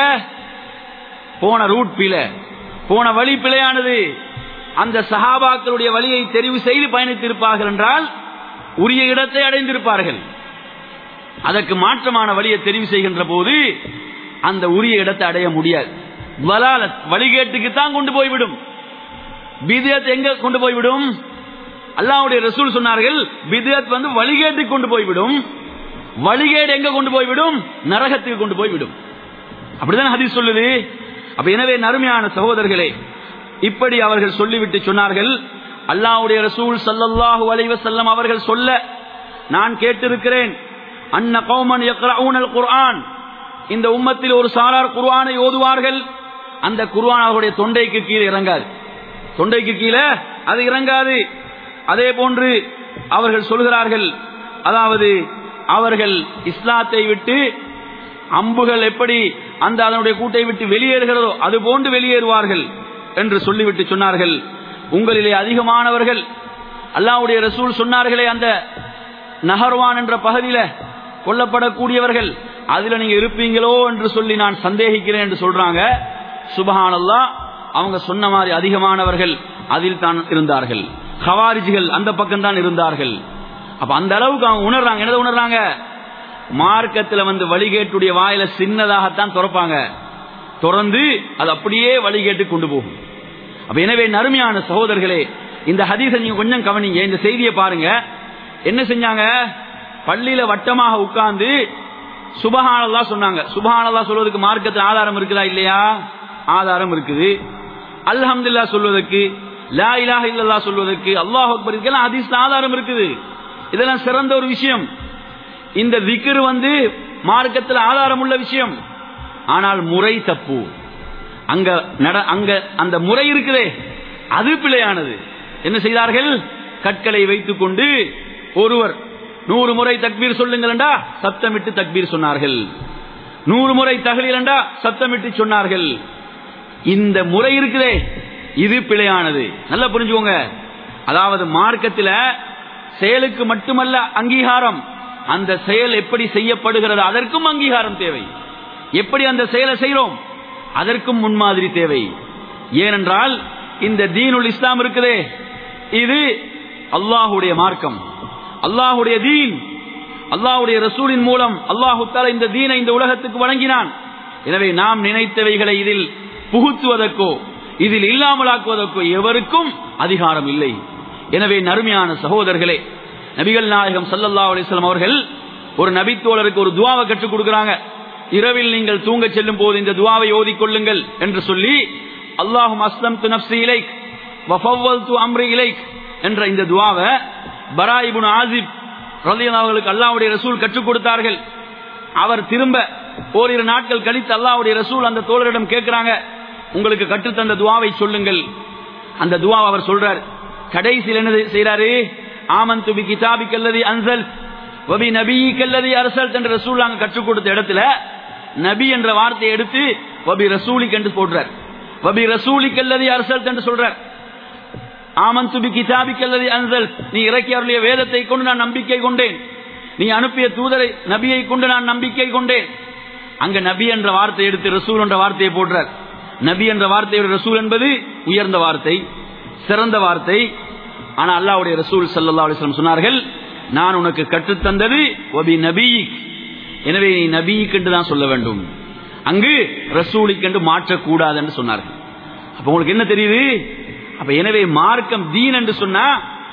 போன ரூட் பிழை போன வழி பிழையானது அந்த சஹாபாக்களுடைய வழியை தெரிவு செய்து பயணித்திருப்பார்கள் என்றால் உரிய இடத்தை அடைந்திருப்பார்கள் அதற்கு மாற்றமான வழியை தெரிவு செய்கின்ற போது அந்த உரிய இடத்தை அடைய முடியாது வலாலத் வழிகேட்டுக்கு தான் கொண்டு போய்விடும் பிதியத் எங்க கொண்டு போய்விடும் அல்லாஹ்வுடைய ரசூல் சொன்னார்கள் பிதியத் வந்து வழிகேட்டுக்கு கொண்டு போய்விடும் வழிகேடு எங்க கொண்டு போய்விடும் நரகத்துக்கு கொண்டு போய்விடும் அப்படிதான் ஹதீஸ் சொல்லுது அப்ப எனவே நறுமையான சகோதரர்களே இப்படி அவர்கள் சொல்லிவிட்டு சொன்னார்கள் அல்லாஹ்வுடைய ரசூல் ஸல்லல்லாஹு அலைஹி வஸல்லம் அவர்கள் சொல்ல நான் கேட்டிருக்கிறேன் அன்ன கௌமன் யக்ரஊனல் குர்ஆன் இந்த உம்மத்தில் ஒரு சாரார் குர்ஆனை ஓதுவார்கள் அந்த குர்ஆன் அவருடைய தொண்டைக்கு கீழே இறங்காது தொண்டைக்கு கீழே அது இறங்காது அதே போன்று அவர்கள் சொல்கிறார்கள் அதாவது அவர்கள் இஸ்லாத்தை விட்டு அம்புகள் எப்படி அந்த அதனுடைய கூட்டை விட்டு வெளியேறுகிறதோ அது போன்று வெளியேறுவார்கள் என்று சொல்லிவிட்டு சொன்னார்கள் உங்களிலே அதிகமானவர்கள் அல்லாஹ்வுடைய ரசூல் சொன்னார்களே அந்த நகர்வான் என்ற பகுதியில கொல்லப்படக்கூடியவர்கள் அதுல நீங்க இருப்பீங்களோ என்று சொல்லி நான் சந்தேகிக்கிறேன் என்று சொல்றாங்க சுபஹானல்லா அவங்க சொன்ன மாதிரி அதிகமானவர்கள் அதில் தான் இருந்தார்கள் ஹவாரிஜிகள் அந்த பக்கம் தான் இருந்தார்கள் அப்ப அந்த அளவுக்கு அவங்க உணர்றாங்க என்னதை உணர்றாங்க மார்க்கத்துல வந்து வழிகேட்டுடைய வாயில சின்னதாகத்தான் திறப்பாங்க திறந்து அது அப்படியே வழிகேட்டு கொண்டு போகும் அப்ப எனவே நறுமையான சகோதரர்களே இந்த ஹதீஸை நீங்க கொஞ்சம் கவனிங்க இந்த செய்தியை பாருங்க என்ன செஞ்சாங்க பள்ளியில வட்டமாக உட்கார்ந்து சுபஹானல்லா சொன்னாங்க சுபஹானல்லா சொல்வதற்கு மார்க்கத்தில் ஆதாரம் இருக்குதா இல்லையா ஆதாரம் இருக்குது அல்ஹம்துல்லா சொல்வதற்கு லா இலாஹ இல்லல்லா சொல்வதற்கு அல்லாஹ் அக்பர் இதுக்கெல்லாம் ஹதீஸ்ல ஆதாரம் இருக்குது இதெல்லாம் சிறந்த ஒரு விஷயம் இந்த திக்ர் வந்து மார்க்கத்தில் ஆதாரம் உள்ள விஷயம் ஆனால் முறை தப்பு அங்க நட அங்க அந்த முறை இருக்குதே அது பிழையானது என்ன செய்தார்கள் கற்களை வைத்துக் கொண்டு ஒருவர் நூறு முறை தக்பீர் சொல்லுங்களா சத்தமிட்டு தக்பீர் சொன்னார்கள் நூறு முறை தகலீலண்டா சத்தமிட்டு சொன்னார்கள் இந்த முறை இருக்குதே இது பிழையானது நல்லா புரிஞ்சுக்கோங்க அதாவது மார்க்கத்தில் செயலுக்கு மட்டுமல்ல அங்கீகாரம் அந்த செயல் எப்படி செய்யப்படுகிறது அதற்கும் அங்கீகாரம் தேவை எப்படி அந்த செயலை செய்கிறோம் அதற்கும் முன்மாதிரி தேவை ஏனென்றால் இந்த தீனுல் இஸ்லாம் இருக்குதே இது அல்லாஹுடைய மார்க்கம் அல்லாஹுடைய தீன் அல்லாஹுடைய ரசூலின் மூலம் அல்லாஹு தாலா இந்த தீனை இந்த உலகத்துக்கு வழங்கினான் எனவே நாம் நினைத்தவைகளை இதில் புகுத்துவதற்கோ இதில் இல்லாமலாக்குவதற்கோ எவருக்கும் அதிகாரம் இல்லை எனவே நறுமையான சகோதரர்களே நபிகள் நாயகம் சல்லல்லா அலிஸ்லாம் அவர்கள் ஒரு நபித்தோழருக்கு ஒரு துவாவை கற்றுக் கொடுக்கிறாங்க இரவில் நீங்கள் தூங்க செல்லும் போது இந்த துவாவை ஓதிக்கொள்ளுங்கள் என்று சொல்லி அல்லாஹும் அஸ்லம் து நப்சி இலைக் வஃபவ்வல் து அம்ரி இலைக் என்ற இந்த துவாவை பராயிபுன் ஆசிப் ரலியல்லாஹு அவர்களுக்கு அல்லாஹ்வுடைய ரசூல் கற்றுக் கொடுத்தார்கள் அவர் திரும்ப ஓரிரு நாட்கள் கழித்து அல்லாஹ்வுடைய ரசூல் அந்த தோழரிடம் கேட்கிறாங்க உங்களுக்கு கற்றுத்தந்த துவாவை சொல்லுங்கள் அந்த துவா அவர் சொல்றார் கடைசியில் என்ன செய்யறாரு ஆமன் துபி கிதாபி கல்லதி அன்சல் வபி நபி கல்லதி அரசல் என்ற ரசூல் அங்க கற்றுக் கொடுத்த இடத்துல நபி என்ற வார்த்தையை எடுத்து வபி ரசூலிக் என்று போடுறார் வபி ரசூலிக் கல்லதி அரசல் என்று சொல்றார் ஆமன் துபி கிதாபி கல்லதி அன்சல் நீ இறக்கி அருளிய வேதத்தை கொண்டு நான் நம்பிக்கை கொண்டேன் நீ அனுப்பிய தூதரை நபியை கொண்டு நான் நம்பிக்கை கொண்டேன் அங்க நபி என்ற வார்த்தை எடுத்து ரசூல் என்ற வார்த்தையை போடுறார் நபி என்ற வார்த்தையோட ரசூல் என்பது உயர்ந்த வார்த்தை சிறந்த வார்த்தை ஆனா அல்லாவுடைய ரசூல் சல்லா அலிஸ்லாம் சொன்னார்கள் நான் உனக்கு கற்றுத்தந்தது ஒபி நபியிக் எனவே நீ நபியிக் என்று தான் சொல்ல வேண்டும் அங்கு ரசூலிக் என்று மாற்றக்கூடாது என்று சொன்னார்கள் அப்ப உங்களுக்கு என்ன தெரியுது அப்ப எனவே மார்க்கம் தீன் என்று சொன்னா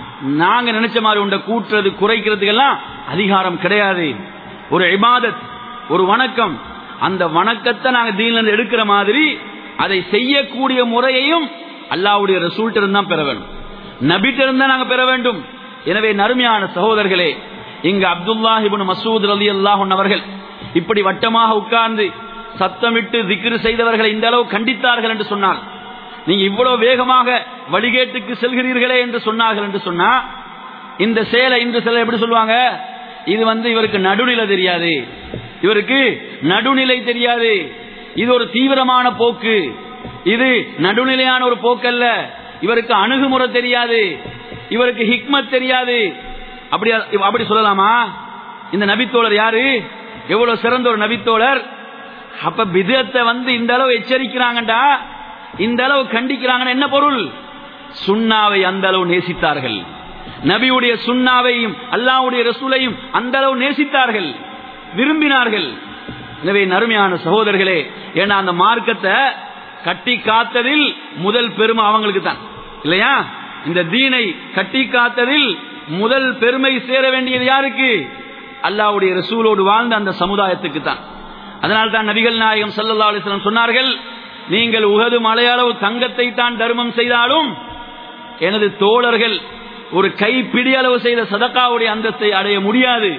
நாங்க நினைச்ச மாதிரி உண்ட கூட்டுறது குறைக்கிறதுக்கெல்லாம் அதிகாரம் கிடையாது ஒரு இபாதத் ஒரு வணக்கம் அந்த வணக்கத்தை நாங்க தீன்ல எடுக்கிற மாதிரி அதை செய்யக்கூடிய முறையையும் அல்லாவுடைய ரசூல்ட்ட இருந்தா பெற வேண்டும் நபிட்ட இருந்தா நாங்க பெற வேண்டும் எனவே நறுமையான சகோதரர்களே இங்கு அப்துல்லாஹிபின் மசூத் அலி அல்லாஹன் அவர்கள் இப்படி வட்டமாக உட்கார்ந்து சத்தமிட்டு திக்ரு செய்தவர்களை இந்த அளவு கண்டித்தார்கள் என்று சொன்னால் நீங்க இவ்வளவு வேகமாக வழிகேட்டுக்கு செல்கிறீர்களே என்று சொன்னார்கள் என்று சொன்னா இந்த செயலை இன்று சில எப்படி சொல்லுவாங்க இது வந்து இவருக்கு நடுநிலை தெரியாது இவருக்கு நடுநிலை தெரியாது இது ஒரு தீவிரமான போக்கு இது நடுநிலையான ஒரு போக்கல்ல இவருக்கு அணுகுமுறை தெரியாது இவருக்கு ஹிக்மத் தெரியாது அப்படி அப்படி சொல்லலாமா இந்த நபித்தோழர் யாரு எவ்வளவு சிறந்த ஒரு நபித்தோழர் அப்ப விதத்தை வந்து இந்த அளவு எச்சரிக்கிறாங்கடா இந்த அளவு கண்டிக்கிறாங்கன்னு என்ன பொருள் சுண்ணாவை அந்த அளவு நேசித்தார்கள் நபியுடைய சுண்ணாவையும் அல்லாவுடைய ரசூலையும் அந்த அளவு நேசித்தார்கள் விரும்பினார்கள் எனவே நறுமையான சகோதரர்களே ஏன்னா அந்த மார்க்கத்தை கட்டி காத்ததில் முதல் பெருமை அவங்களுக்கு தான் இல்லையா இந்த தீனை கட்டி காத்ததில் முதல் பெருமை சேர வேண்டியது யாருக்கு அல்லாவுடைய ரசூலோடு வாழ்ந்த அந்த சமுதாயத்துக்கு தான் அதனால் தான் நபிகள் நாயகம் சல்லா அலிஸ்லாம் சொன்னார்கள் நீங்கள் உகது மலையளவு தங்கத்தை தான் தர்மம் செய்தாலும் எனது தோழர்கள் ஒரு கைப்பிடி அளவு செய்த சதக்காவுடைய அந்தஸ்தை அடைய முடியாது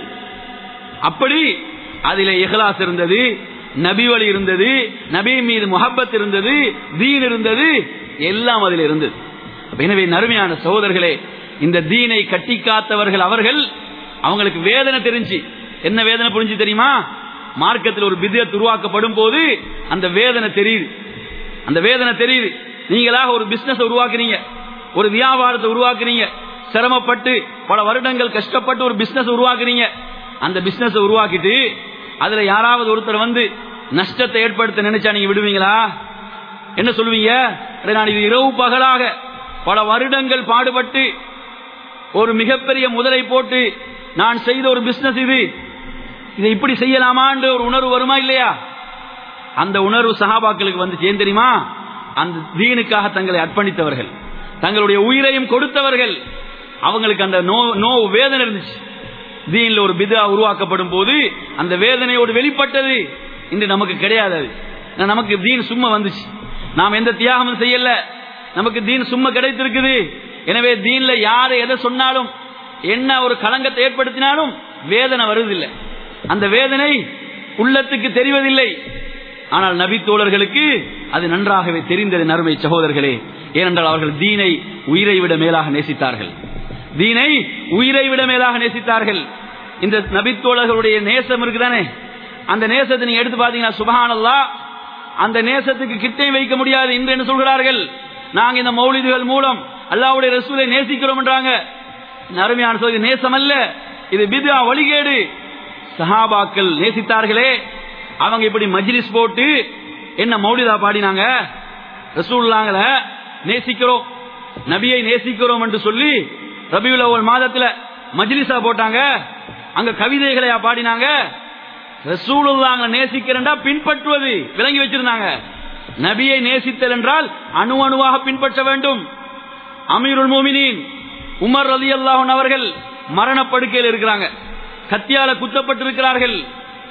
அப்படி அதிலே இஹ்லாஸ் இருந்தது நபி வழி இருந்தது நபி மீது முகப்பத் இருந்தது தீன் இருந்தது எல்லாம் அதில் இருந்தது எனவே நறுமையான சகோதரர்களே இந்த தீனை கட்டி காத்தவர்கள் அவர்கள் அவங்களுக்கு வேதனை தெரிஞ்சு என்ன வேதனை புரிஞ்சு தெரியுமா மார்க்கத்தில் ஒரு பிதியத் உருவாக்கப்படும் போது அந்த வேதனை தெரியுது அந்த வேதனை தெரியுது நீங்களாக ஒரு பிசினஸ் உருவாக்குறீங்க ஒரு வியாபாரத்தை உருவாக்குறீங்க சிரமப்பட்டு பல வருடங்கள் கஷ்டப்பட்டு ஒரு பிசினஸ் உருவாக்குறீங்க அந்த பிசினஸ் உருவாக்கிட்டு அதுல யாராவது ஒருத்தர் வந்து நஷ்டத்தை ஏற்படுத்த நினைச்சா நீங்க விடுவீங்களா என்ன சொல்லுவீங்க நான் இது இரவு பகலாக பல வருடங்கள் பாடுபட்டு ஒரு மிகப்பெரிய முதலை போட்டு நான் செய்த ஒரு பிசினஸ் இது இதை இப்படி செய்யலாமான்ற ஒரு உணர்வு வருமா இல்லையா அந்த உணர்வு சகாபாக்களுக்கு வந்து ஏன் தெரியுமா அந்த தீனுக்காக தங்களை அர்ப்பணித்தவர்கள் தங்களுடைய உயிரையும் கொடுத்தவர்கள் அவங்களுக்கு அந்த நோ நோ வேதனை இருந்துச்சு தீன்ல ஒரு பிதா உருவாக்கப்படும் போது அந்த வேதனையோடு வெளிப்பட்டது இன்று நமக்கு கிடையாது அது நமக்கு தீன் சும்மா வந்துச்சு நாம் எந்த தியாகமும் செய்யல நமக்கு தீன் சும்மா கிடைத்திருக்குது எனவே தீன்ல யாரை எதை சொன்னாலும் என்ன ஒரு களங்கத்தை ஏற்படுத்தினாலும் வேதனை வருவதில்லை அந்த வேதனை உள்ளத்துக்கு தெரிவதில்லை ஆனால் நபி தோழர்களுக்கு அது நன்றாகவே தெரிந்தது நறுமை சகோதரர்களே ஏனென்றால் அவர்கள் தீனை உயிரை விட மேலாக நேசித்தார்கள் தீனை உயிரை விட மேலாக நேசித்தார்கள் இந்த நபித்தோழர்களுடைய நேசம் இருக்குதானே அந்த நேசத்தை நீங்க எடுத்து பாத்தீங்கன்னா சுபஹானல்லா அந்த நேசத்துக்கு கிட்டே வைக்க முடியாது என்று என்ன சொல்கிறார்கள் நாங்க இந்த மௌலிதுகள் மூலம் அல்லாவுடைய ரசூலை நேசிக்கிறோம் என்றாங்க அருமையான சொல்லி நேசம் அல்ல இது பிதா வழிகேடு சஹாபாக்கள் நேசித்தார்களே அவங்க இப்படி மஜ்லிஸ் போட்டு என்ன மௌலிதா பாடினாங்க ரசூல்லாங்கள நேசிக்கிறோம் நபியை நேசிக்கிறோம் என்று சொல்லி ரபியுல் அவ்வல் மாதத்துல மஜ்லிஸா போட்டாங்க அங்க கவிதைகளை பாடினாங்க ரசூலுல்லாங்க நேசிக்கிறா பின்பற்றுவது விளங்கி வச்சிருந்தாங்க நபியை நேசித்தல் என்றால் அணு அணுவாக பின்பற்ற வேண்டும் அமீருல் மோமினின் உமர் ரதி அல்லாஹன் அவர்கள் மரணப்படுக்கையில் இருக்கிறாங்க கத்தியால குத்தப்பட்டிருக்கிறார்கள்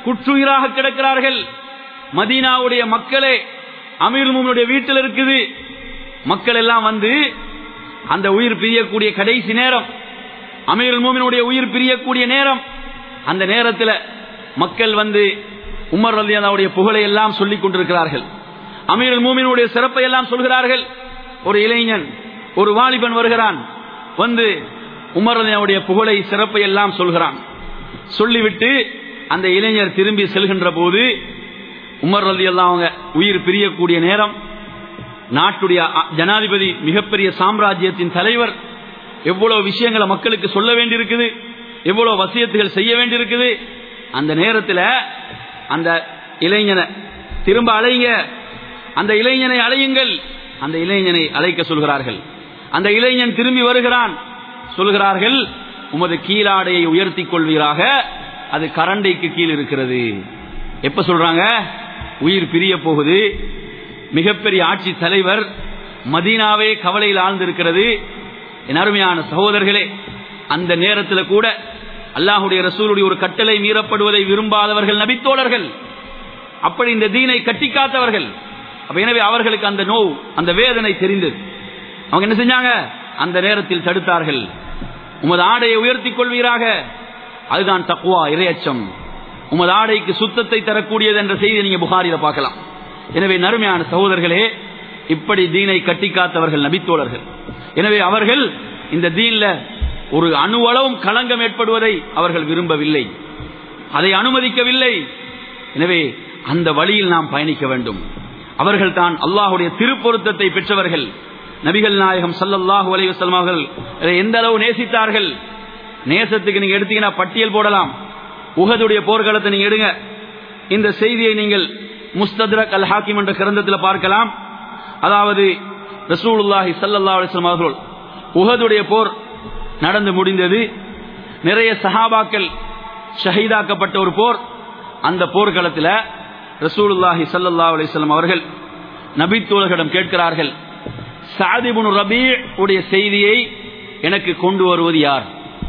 குற்றுயிராக கிடக்கிறார்கள் மதீனாவுடைய மக்களே அமீர் மோமினுடைய வீட்டில் இருக்குது மக்கள் எல்லாம் வந்து அந்த உயிர் பிரியக்கூடிய கடைசி நேரம் அமீருல் மூமினுடைய உயிர் பிரியக்கூடிய நேரம் அந்த நேரத்தில் மக்கள் வந்து உமர் ரலியல்லாவுடைய புகழை எல்லாம் சொல்லிக் கொண்டிருக்கிறார்கள் அமீருல் மூமினுடைய சிறப்பை எல்லாம் சொல்கிறார்கள் ஒரு இளைஞன் ஒரு வாலிபன் வருகிறான் வந்து உமர் ரலியல்லாவுடைய புகழை சிறப்பை எல்லாம் சொல்கிறான் சொல்லிவிட்டு அந்த இளைஞர் திரும்பி செல்கின்ற போது உமர் ரலியல்லாஹு அவங்க உயிர் பிரியக்கூடிய நேரம் நாட்டுடைய அ- ஜனாதிபதி மிகப்பெரிய சாம்ராஜ்யத்தின் தலைவர் எவ்வளவு விஷயங்களை மக்களுக்கு சொல்ல வேண்டியிருக்குது எவ்வளவு வசியத்துகள் செய்ய வேண்டியிருக்குது அந்த நேரத்தில் அந்த இளைஞனை திரும்ப அலைங்க அந்த இளைஞனை அலையுங்கள் அந்த இளைஞனை அழைக்க சொல்கிறார்கள் அந்த இளைஞன் திரும்பி வருகிறான் சொல்கிறார்கள் உமது கீழாடையை உயர்த்திக் கொள்வீராக அது கரண்டைக்கு கீழ் இருக்கிறது எப்ப சொல்றாங்க உயிர் பிரிய போகுது மிகப்பெரிய ஆட்சி தலைவர் மதீனாவே கவலையில் ஆழ்ந்திருக்கிறது என் அருமையான சகோதரர்களே அந்த நேரத்தில் கூட அல்லாஹுடைய ரசூலுடைய ஒரு கட்டளை மீறப்படுவதை விரும்பாதவர்கள் நபித்தோழர்கள் அப்படி இந்த தீனை கட்டி காத்தவர்கள் அப்ப எனவே அவர்களுக்கு அந்த நோவு அந்த வேதனை தெரிந்தது அவங்க என்ன செஞ்சாங்க அந்த நேரத்தில் தடுத்தார்கள் உமது ஆடையை உயர்த்திக் கொள்வீராக அதுதான் தக்குவா இரையச்சம் உமது ஆடைக்கு சுத்தத்தை தரக்கூடியது என்ற செய்தியை நீங்க புகாரில பார்க்கலாம் எனவே நறுமையான சகோதரர்களே இப்படி தீனை கட்டி காத்தவர்கள் நபித்தோழர்கள் எனவே அவர்கள் இந்த தீன்ல ஒரு அணுவளவும் களங்கம் ஏற்படுவதை அவர்கள் விரும்பவில்லை அதை அனுமதிக்கவில்லை எனவே அந்த வழியில் நாம் பயணிக்க வேண்டும் அவர்கள் தான் அல்லாஹுடைய திருப்பொருத்தத்தை பெற்றவர்கள் நபிகள் நாயகம் ஸல்லல்லாஹு அலைஹி வஸல்லம் அவர்கள் இதை எந்த அளவு நேசித்தார்கள் நேசத்துக்கு நீங்க எடுத்தீங்கன்னா பட்டியல் போடலாம் உஹதுடைய போர்க்களத்தை நீங்க எடுங்க இந்த செய்தியை நீங்கள் முஸ்தத்ரக் அல் ஹாக்கிம் என்ற கிரந்தத்தில் பார்க்கலாம் அதாவது ரசூலுல்லாஹி ஸல்லல்லாஹு அலைஹி வஸல்லம் அவர்கள் உஹதுடைய போர் நடந்து முடிந்தது நிறைய சஹாபாக்கள் ஷஹீதாக்கப்பட்ட ஒரு போர் அந்த போர்க்களத்தில் ரசூலுல்லாஹி ஸல்லல்லாஹு அலைஹி வஸல்லம் அவர்கள் நபித்தோழர்களிடம் கேட்கிறார்கள் சாதிபுனு ரபீ உடைய செய்தியை எனக்கு கொண்டு வருவது யார்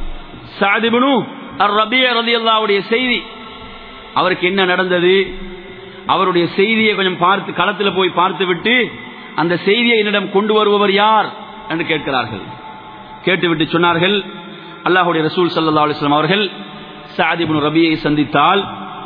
சாதிபுனு அர் ரபீ ரலியல்லாஹுடைய செய்தி அவருக்கு என்ன நடந்தது அவருடைய செய்தியை கொஞ்சம் பார்த்து களத்தில் போய் பார்த்து விட்டு அந்த செய்தியை என்னிடம் கொண்டு வருபவர் யார் என்று கேட்கிறார்கள் கேட்டுவிட்டு சொன்னார்கள் அல்லாஹுடைய ரசூல் சல்லா அலிஸ்லாம் அவர்கள் சாதிபுன் ரபியை சந்தித்தால்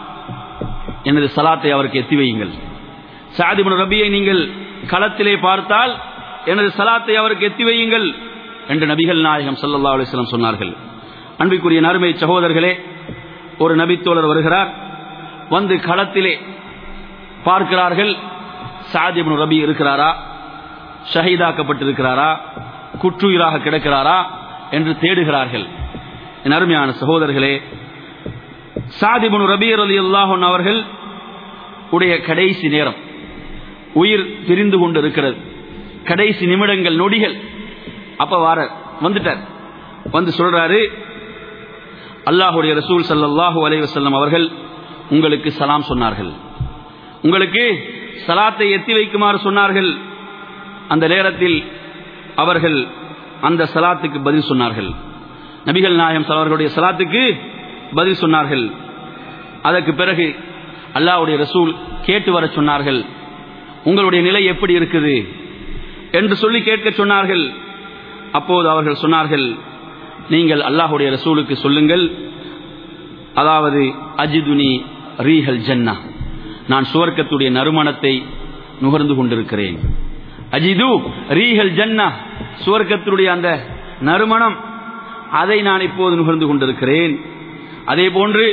எனது சலாத்தை அவருக்கு எத்தி வையுங்கள் சாதிபுன் ரபியை நீங்கள் களத்திலே பார்த்தால் எனது சலாத்தை அவருக்கு எத்தி வையுங்கள் என்று நபிகள் நாயகம் சல்லல்லா அலிஸ்லாம் சொன்னார்கள் அன்பிற்குரிய நறுமை சகோதரர்களே ஒரு நபித்தோழர் வருகிறார் வந்து களத்திலே பார்க்கிறார்கள் சாதிபுன் ரபி இருக்கிறாரா ஷஹீதாக்கப்பட்டிருக்கிறாரா குற்றுயிராக கிடக்கிறாரா என்று தேடுகிறார்கள் என் அருமையான சகோதரர்களே சாதிபுன் ரபீர் அலி அல்லாஹன் அவர்கள் உடைய கடைசி நேரம் உயிர் பிரிந்து கொண்டு இருக்கிறது கடைசி நிமிடங்கள் நொடிகள் அப்ப வார வந்துட்டார் வந்து சொல்றாரு அல்லாஹுடைய ரசூல் சல்லல்லாஹு அலைஹி வஸல்லம் அவர்கள் உங்களுக்கு சலாம் சொன்னார்கள் உங்களுக்கு சலாத்தை எத்தி வைக்குமாறு சொன்னார்கள் அந்த நேரத்தில் அவர்கள் அந்த சலாத்துக்கு பதில் சொன்னார்கள் நபிகள் நாயம் அவர்களுடைய சலாத்துக்கு பதில் சொன்னார்கள் அதற்கு பிறகு அல்லாஹ்வுடைய ரசூல் கேட்டு வர சொன்னார்கள் உங்களுடைய நிலை எப்படி இருக்குது என்று சொல்லி கேட்க சொன்னார்கள் அப்போது அவர்கள் சொன்னார்கள் நீங்கள் அல்லாஹுடைய ரசூலுக்கு சொல்லுங்கள் அதாவது அஜிதுனி ரீஹல் ஜன்னா நான் சுவர்க்கத்துடைய நறுமணத்தை நுகர்ந்து கொண்டிருக்கிறேன் அஜிது ரீஹல் ஜன்னா சுவர்க்கத்துடைய அந்த நறுமணம் அதை நான் இப்போது நுகர்ந்து கொண்டிருக்கிறேன் அதே போன்று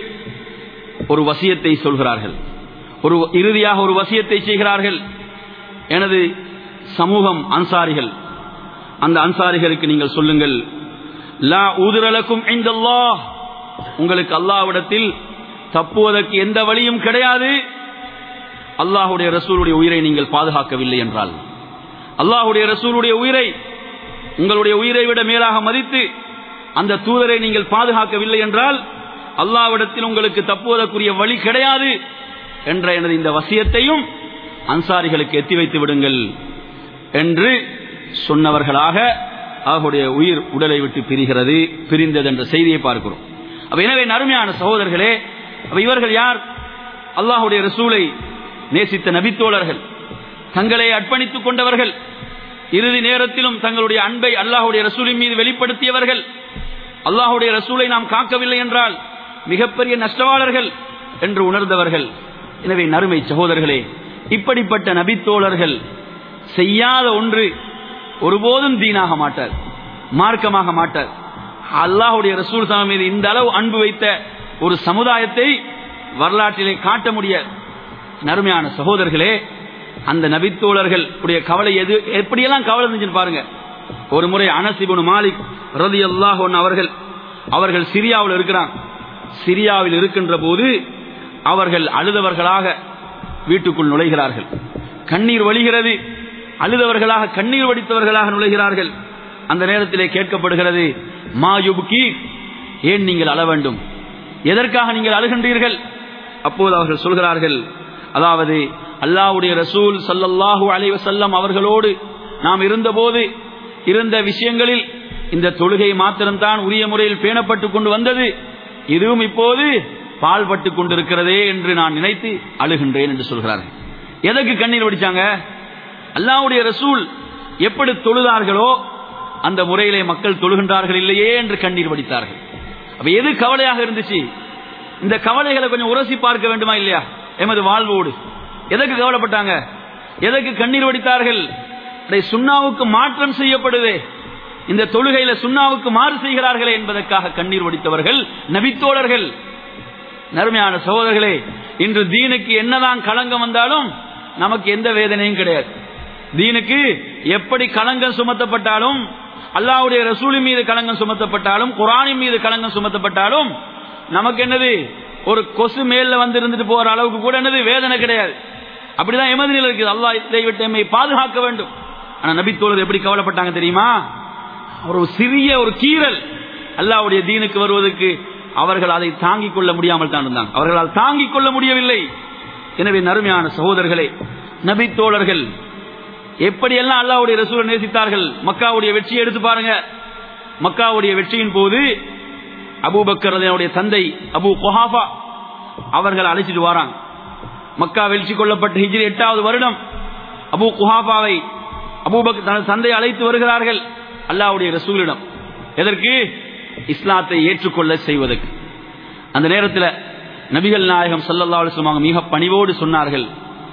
ஒரு வசியத்தை சொல்கிறார்கள் ஒரு இறுதியாக ஒரு வசியத்தை செய்கிறார்கள் எனது சமூகம் அன்சாரிகள் அந்த அன்சாரிகளுக்கு நீங்கள் சொல்லுங்கள் லா ஊதுரலக்கும் இந்தல்லாஹ் உங்களுக்கு அல்லாஹ்விடத்தில் தப்புவதற்கு எந்த வழியும் கிடையாது அல்லாஹுடைய ரசூலுடைய உயிரை நீங்கள் பாதுகாக்கவில்லை என்றால் அல்லாஹுடைய ரசூலுடைய உயிரை உங்களுடைய உயிரை விட மேலாக மதித்து அந்த தூதரை நீங்கள் பாதுகாக்கவில்லை என்றால் அல்லாவிடத்தில் உங்களுக்கு தப்புவதற்குரிய வழி கிடையாது என்ற எனது இந்த வசியத்தையும் அன்சாரிகளுக்கு எத்தி வைத்து விடுங்கள் என்று சொன்னவர்களாக அவர்களுடைய உயிர் உடலை விட்டு பிரிகிறது பிரிந்தது என்ற செய்தியை பார்க்கிறோம் அப்ப எனவே நறுமையான சகோதரர்களே அப்ப இவர்கள் யார் அல்லாஹுடைய ரசூலை நேசித்த நபித்தோழர்கள் தங்களை அர்ப்பணித்துக் கொண்டவர்கள் இறுதி நேரத்திலும் தங்களுடைய அன்பை அல்லாஹுடைய ரசூலின் மீது வெளிப்படுத்தியவர்கள் அல்லாஹுடைய ரசூலை நாம் காக்கவில்லை என்றால் மிகப்பெரிய நஷ்டவாளர்கள் என்று உணர்ந்தவர்கள் எனவே நறுமை சகோதரர்களே இப்படிப்பட்ட நபித்தோழர்கள் செய்யாத ஒன்று ஒருபோதும் தீனாக மாட்டார் மார்க்கமாக மாட்டார் அல்லாஹுடைய ரசூல் சாமி மீது இந்த அளவு அன்பு வைத்த ஒரு சமுதாயத்தை வரலாற்றிலே காட்ட முடியாது நறுமையான சகோதரர்களே அந்த நபித்தோழர்கள் உடைய கவலை எது எப்படியெல்லாம் கவலை இருந்துச்சுன்னு பாருங்க ஒரு முறை அனசிபுன் மாலிக் ரதி அல்லாஹ் அவர்கள் அவர்கள் சிரியாவில் இருக்கிறாங்க சிரியாவில் இருக்கின்ற போது அவர்கள் அழுதவர்களாக வீட்டுக்குள் நுழைகிறார்கள் கண்ணீர் வழிகிறது அழுதவர்களாக கண்ணீர் வடித்தவர்களாக நுழைகிறார்கள் அந்த நேரத்திலே கேட்கப்படுகிறது மாயுபுக்கி ஏன் நீங்கள் அழ வேண்டும் எதற்காக நீங்கள் அழுகின்றீர்கள் அப்போது அவர்கள் சொல்கிறார்கள் அதாவது அல்லாஹ்வுடைய ரசூல் சல்லல்லாஹு அலைஹி வஸல்லம் அவர்களோடு நாம் இருந்தபோது இருந்த விஷயங்களில் இந்த தொழுகை மாத்திரம்தான் உரிய முறையில் பேணப்பட்டு கொண்டு வந்தது இதுவும் இப்போது பால்பட்டு கொண்டிருக்கிறதே என்று நான் நினைத்து அழுகின்றேன் என்று சொல்கிறார்கள் எதற்கு கண்ணீர் வடிச்சாங்க அல்லாஹ்வுடைய ரசூல் எப்படி தொழுதார்களோ அந்த முறையிலே மக்கள் தொழுகின்றார்கள் இல்லையே என்று கண்ணீர் வடித்தார்கள் அப்ப எது கவலையாக இருந்துச்சு இந்த கவலைகளை கொஞ்சம் உரசி பார்க்க வேண்டுமா இல்லையா எமது வாழ்வோடு எதற்கு கவலைப்பட்டாங்க எதற்கு கண்ணீர் வடித்தார்கள் அடே, சுண்ணாவுக்கு மாற்றம் செய்யப்படுதே இந்த தொழுகையில சுண்ணாவுக்கு மாறு செய்கிறார்களே என்பதற்காக கண்ணீர் வடித்தவர்கள் நபித்தோழர்கள் நறுமையான சகோதரர்களே இன்று தீனுக்கு என்னதான் களங்கம் வந்தாலும் நமக்கு எந்த வேதனையும் கிடையாது தீனுக்கு எப்படி களங்கம் சுமத்தப்பட்டாலும் அல்லாஹ்வுடைய ரசூலின் மீது களங்கம் சுமத்தப்பட்டாலும் குரானின் மீது களங்கம் சுமத்தப்பட்டாலும் நமக்கு என்னது ஒரு கொசு மேல வந்து இருந்துட்டு போற அளவுக்கு கூட என்னது வேதனை கிடையாது அப்படிதான் எமது நிலை இருக்குது அல்லாஹ் இதை விட்டு எம்மை பாதுகாக்க வேண்டும் ஆனா நபித்தோழர் எப்படி கவலைப்பட்டாங்க தெரியுமா ஒரு சிறிய ஒரு கீறல் அல்லாஹ்வுடைய தீனுக்கு வருவதற்கு அவர்கள் அதை தாங்கிக் கொள்ள முடியாமல் தான் இருந்தாங்க அவர்களால் தாங்கிக் கொள்ள முடியவில்லை எனவே நறுமையான சகோதரர்களே நபித்தோழர்கள் எப்படியெல்லாம் அல்லாஹ்வுடைய ரசூலை நேசித்தார்கள் மக்காவுடைய வெற்றியை எடுத்து பாருங்க மக்காவுடைய வெற்றியின் போது அபூபக்கர் அதனுடைய தந்தை அபு குஹாஃபா அவர்கள் அழைச்சிட்டு வராங்க மக்கா வெற்றி கொள்ளப்பட்ட ஹிஜ்ரி எட்டாவது வருடம் அபு குஹாஃபாவை அபூபக்கர் தனது தந்தை அழைத்து வருகிறார்கள் அல்லாஹ்வுடைய ரசூலிடம் எதற்கு இஸ்லாத்தை ஏற்றுக்கொள்ள செய்வதற்கு அந்த நேரத்தில் நபிகள் நாயகம் ஸல்லல்லாஹு அலைஹி வஸல்லம் மிக பணிவோடு சொன்னார்கள்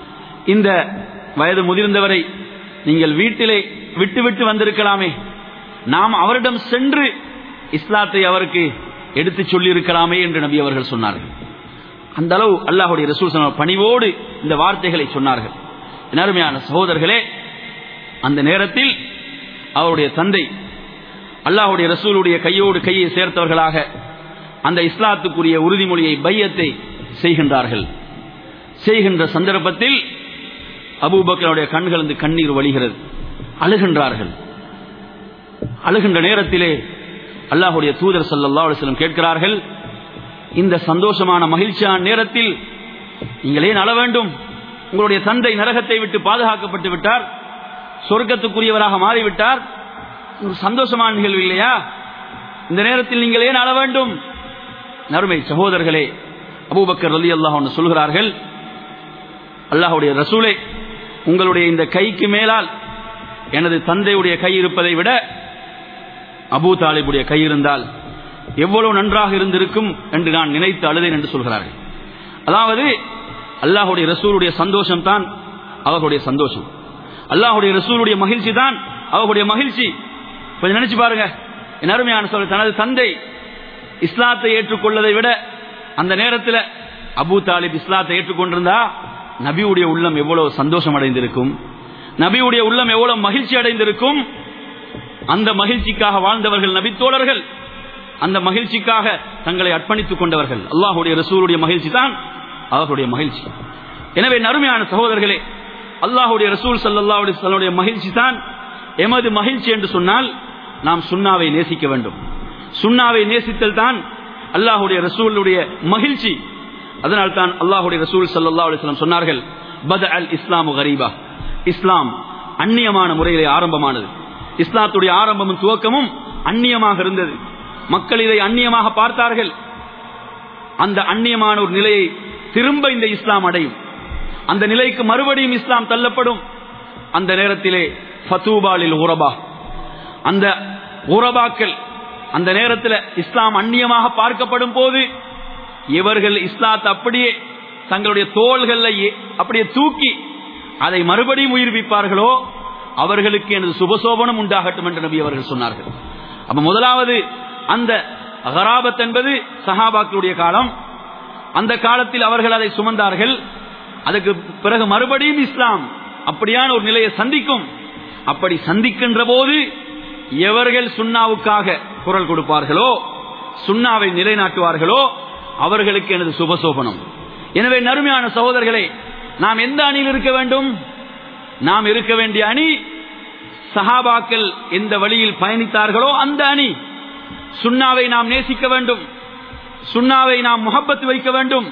இந்த வயது முதிர்ந்தவரை நீங்கள் வீட்டிலே விட்டு விட்டு வந்திருக்கலாமே நாம் அவரிடம் சென்று இஸ்லாத்தை அவருக்கு எடுத்து சொல்லி இருக்கலாமே என்று நபி அவர்கள் சொன்னார்கள் அந்த அளவு அல்லாஹுடைய ரசூல் ஸல்லல்லாஹு பணிவோடு இந்த வார்த்தைகளை சொன்னார்கள் என் அருமையான சகோதரர்களே அந்த நேரத்தில் அவருடைய தந்தை அல்லாஹுடைய ரசூலுடைய கையோடு கையை சேர்த்தவர்களாக அந்த இஸ்லாத்துக்குரிய உறுதிமொழியை பையத்தை செய்கின்றார்கள் செய்கின்ற சந்தர்ப்பத்தில் அபூபக்கருடைய கண்கள் வந்து கண்ணீர் வழிகிறது அழுகின்றார்கள் அழுகின்ற நேரத்திலே அல்லாஹுடைய தூதர் ஸல்லல்லாஹு அலைஹி வஸல்லம் கேட்கிறார்கள் இந்த சந்தோஷமான மகிழ்ச்சியான நேரத்தில் நீங்கள் ஏன் அழ வேண்டும் உங்களுடைய தந்தை நரகத்தை விட்டு பாதுகாக்கப்பட்டு விட்டார் சொர்க்கத்துக்குரியவராக மாறிவிட்டார் ஒரு சந்தோஷமான நிகழ்வு இல்லையா இந்த நேரத்தில் நீங்கள் ஏன் அழ வேண்டும் நறுமை சகோதரர்களே அபூபக்கர் ரலி அல்லாஹ் சொல்கிறார்கள் அல்லாஹுடைய ரசூலே உங்களுடைய இந்த கைக்கு மேலால் எனது தந்தையுடைய கை இருப்பதை விட அபூ தாலிபுடைய கை இருந்தால் எவ்வளவு நன்றாக இருந்திருக்கும் என்று நான் நினைத்து அழுதேன் என்று சொல்கிறார்கள் அதாவது அல்லாஹுடைய ரசூலுடைய சந்தோஷம் தான் அவர்களுடைய சந்தோஷம் அல்லாஹுடைய ரசூலுடைய மகிழ்ச்சி தான் அவர்களுடைய மகிழ்ச்சி கொஞ்சம் நினைச்சு பாருங்க என் அருமையான சொல் தனது தந்தை இஸ்லாத்தை ஏற்றுக்கொள்ளதை விட அந்த நேரத்தில் அபூ தாலிப் இஸ்லாத்தை ஏற்றுக்கொண்டிருந்தா நபியுடைய உள்ளம் எவ்வளவு சந்தோஷம் அடைந்திருக்கும் நபியுடைய உள்ளம் எவ்வளவு மகிழ்ச்சி அடைந்திருக்கும் அந்த மகிழ்ச்சிக்காக வாழ்ந்தவர்கள் நபித்தோழர்கள் அந்த மகிழ்ச்சிக்காக தங்களை அர்ப்பணித்துக் கொண்டவர்கள் அல்லாஹுடைய ரசூலுடைய மகிழ்ச்சி தான் அவர்களுடைய மகிழ்ச்சி எனவே நறுமையான சகோதரர்களே அல்லாஹுடைய ரசூல் சல்லல்லாஹு அலைஹி வஸல்லுடைய மகிழ்ச்சி தான் எமது மகிழ்ச்சி என்று சொன்னால் நாம் சுண்ணாவை நேசிக்க வேண்டும் சுண்ணாவை நேசித்தல் தான் அல்லாஹுடைய ரசூலுடைய மகிழ்ச்சி அதனால் தான் அல்லாஹுடைய ரசூல் சல்லல்லாஹு அலைஹி வஸல்லம் சொன்னார்கள் பத அல் இஸ்லாமு கரீபா இஸ்லாம் அந்நியமான முறையிலே ஆரம்பமானது இஸ்லாத்துடைய ஆரம்பமும் துவக்கமும் அந்நியமாக இருந்தது மக்கள் இதை அந்நியமாக பார்த்தார்கள் அந்த அந்நியமான ஒரு நிலையை திரும்ப இந்த இஸ்லாம் அடையும் அந்த நிலைக்கு மறுபடியும் இஸ்லாம் தள்ளப்படும் அந்த நேரத்திலே ஃபதூபாலில் உரபா அந்த உரபாக்கள் அந்த நேரத்தில் இஸ்லாம் அந்நியமாக பார்க்கப்படும் போது இவர்கள் இஸ்லாத்தை அப்படியே தங்களுடைய தோள்களை அப்படியே தூக்கி அதை மறுபடியும் உயிர்ப்பிப்பார்களோ அவர்களுக்கு எனது சுபசோபனம் உண்டாகட்டும் என்று நபி அவர்கள் சொன்னார்கள் அப்ப முதலாவது அந்த அகராபத் என்பது சஹாபாக்களுடைய காலம் அந்த காலத்தில் அவர்கள் அதை சுமந்தார்கள் அதுக்கு பிறகு மறுபடியும் இஸ்லாம் அப்படியான ஒரு நிலையை சந்திக்கும் அப்படி சந்திக்கின்ற போது எவர்கள் சுண்ணாவுக்காக குரல் கொடுப்பார்களோ சுண்ணாவை நிலைநாட்டுவார்களோ அவர்களுக்கு எனது சுபசோபனம் எனவே நறுமையான சகோதரர்களே நாம் எந்த அணியில் இருக்க வேண்டும் நாம் இருக்க வேண்டிய அணி சஹாபாக்கள் எந்த வழியில் பயணித்தார்களோ அந்த அணி சுண்ணாவை நாம் நேசிக்க வேண்டும் சுண்ணாவை நாம் முகப்பத்து வைக்க வேண்டும்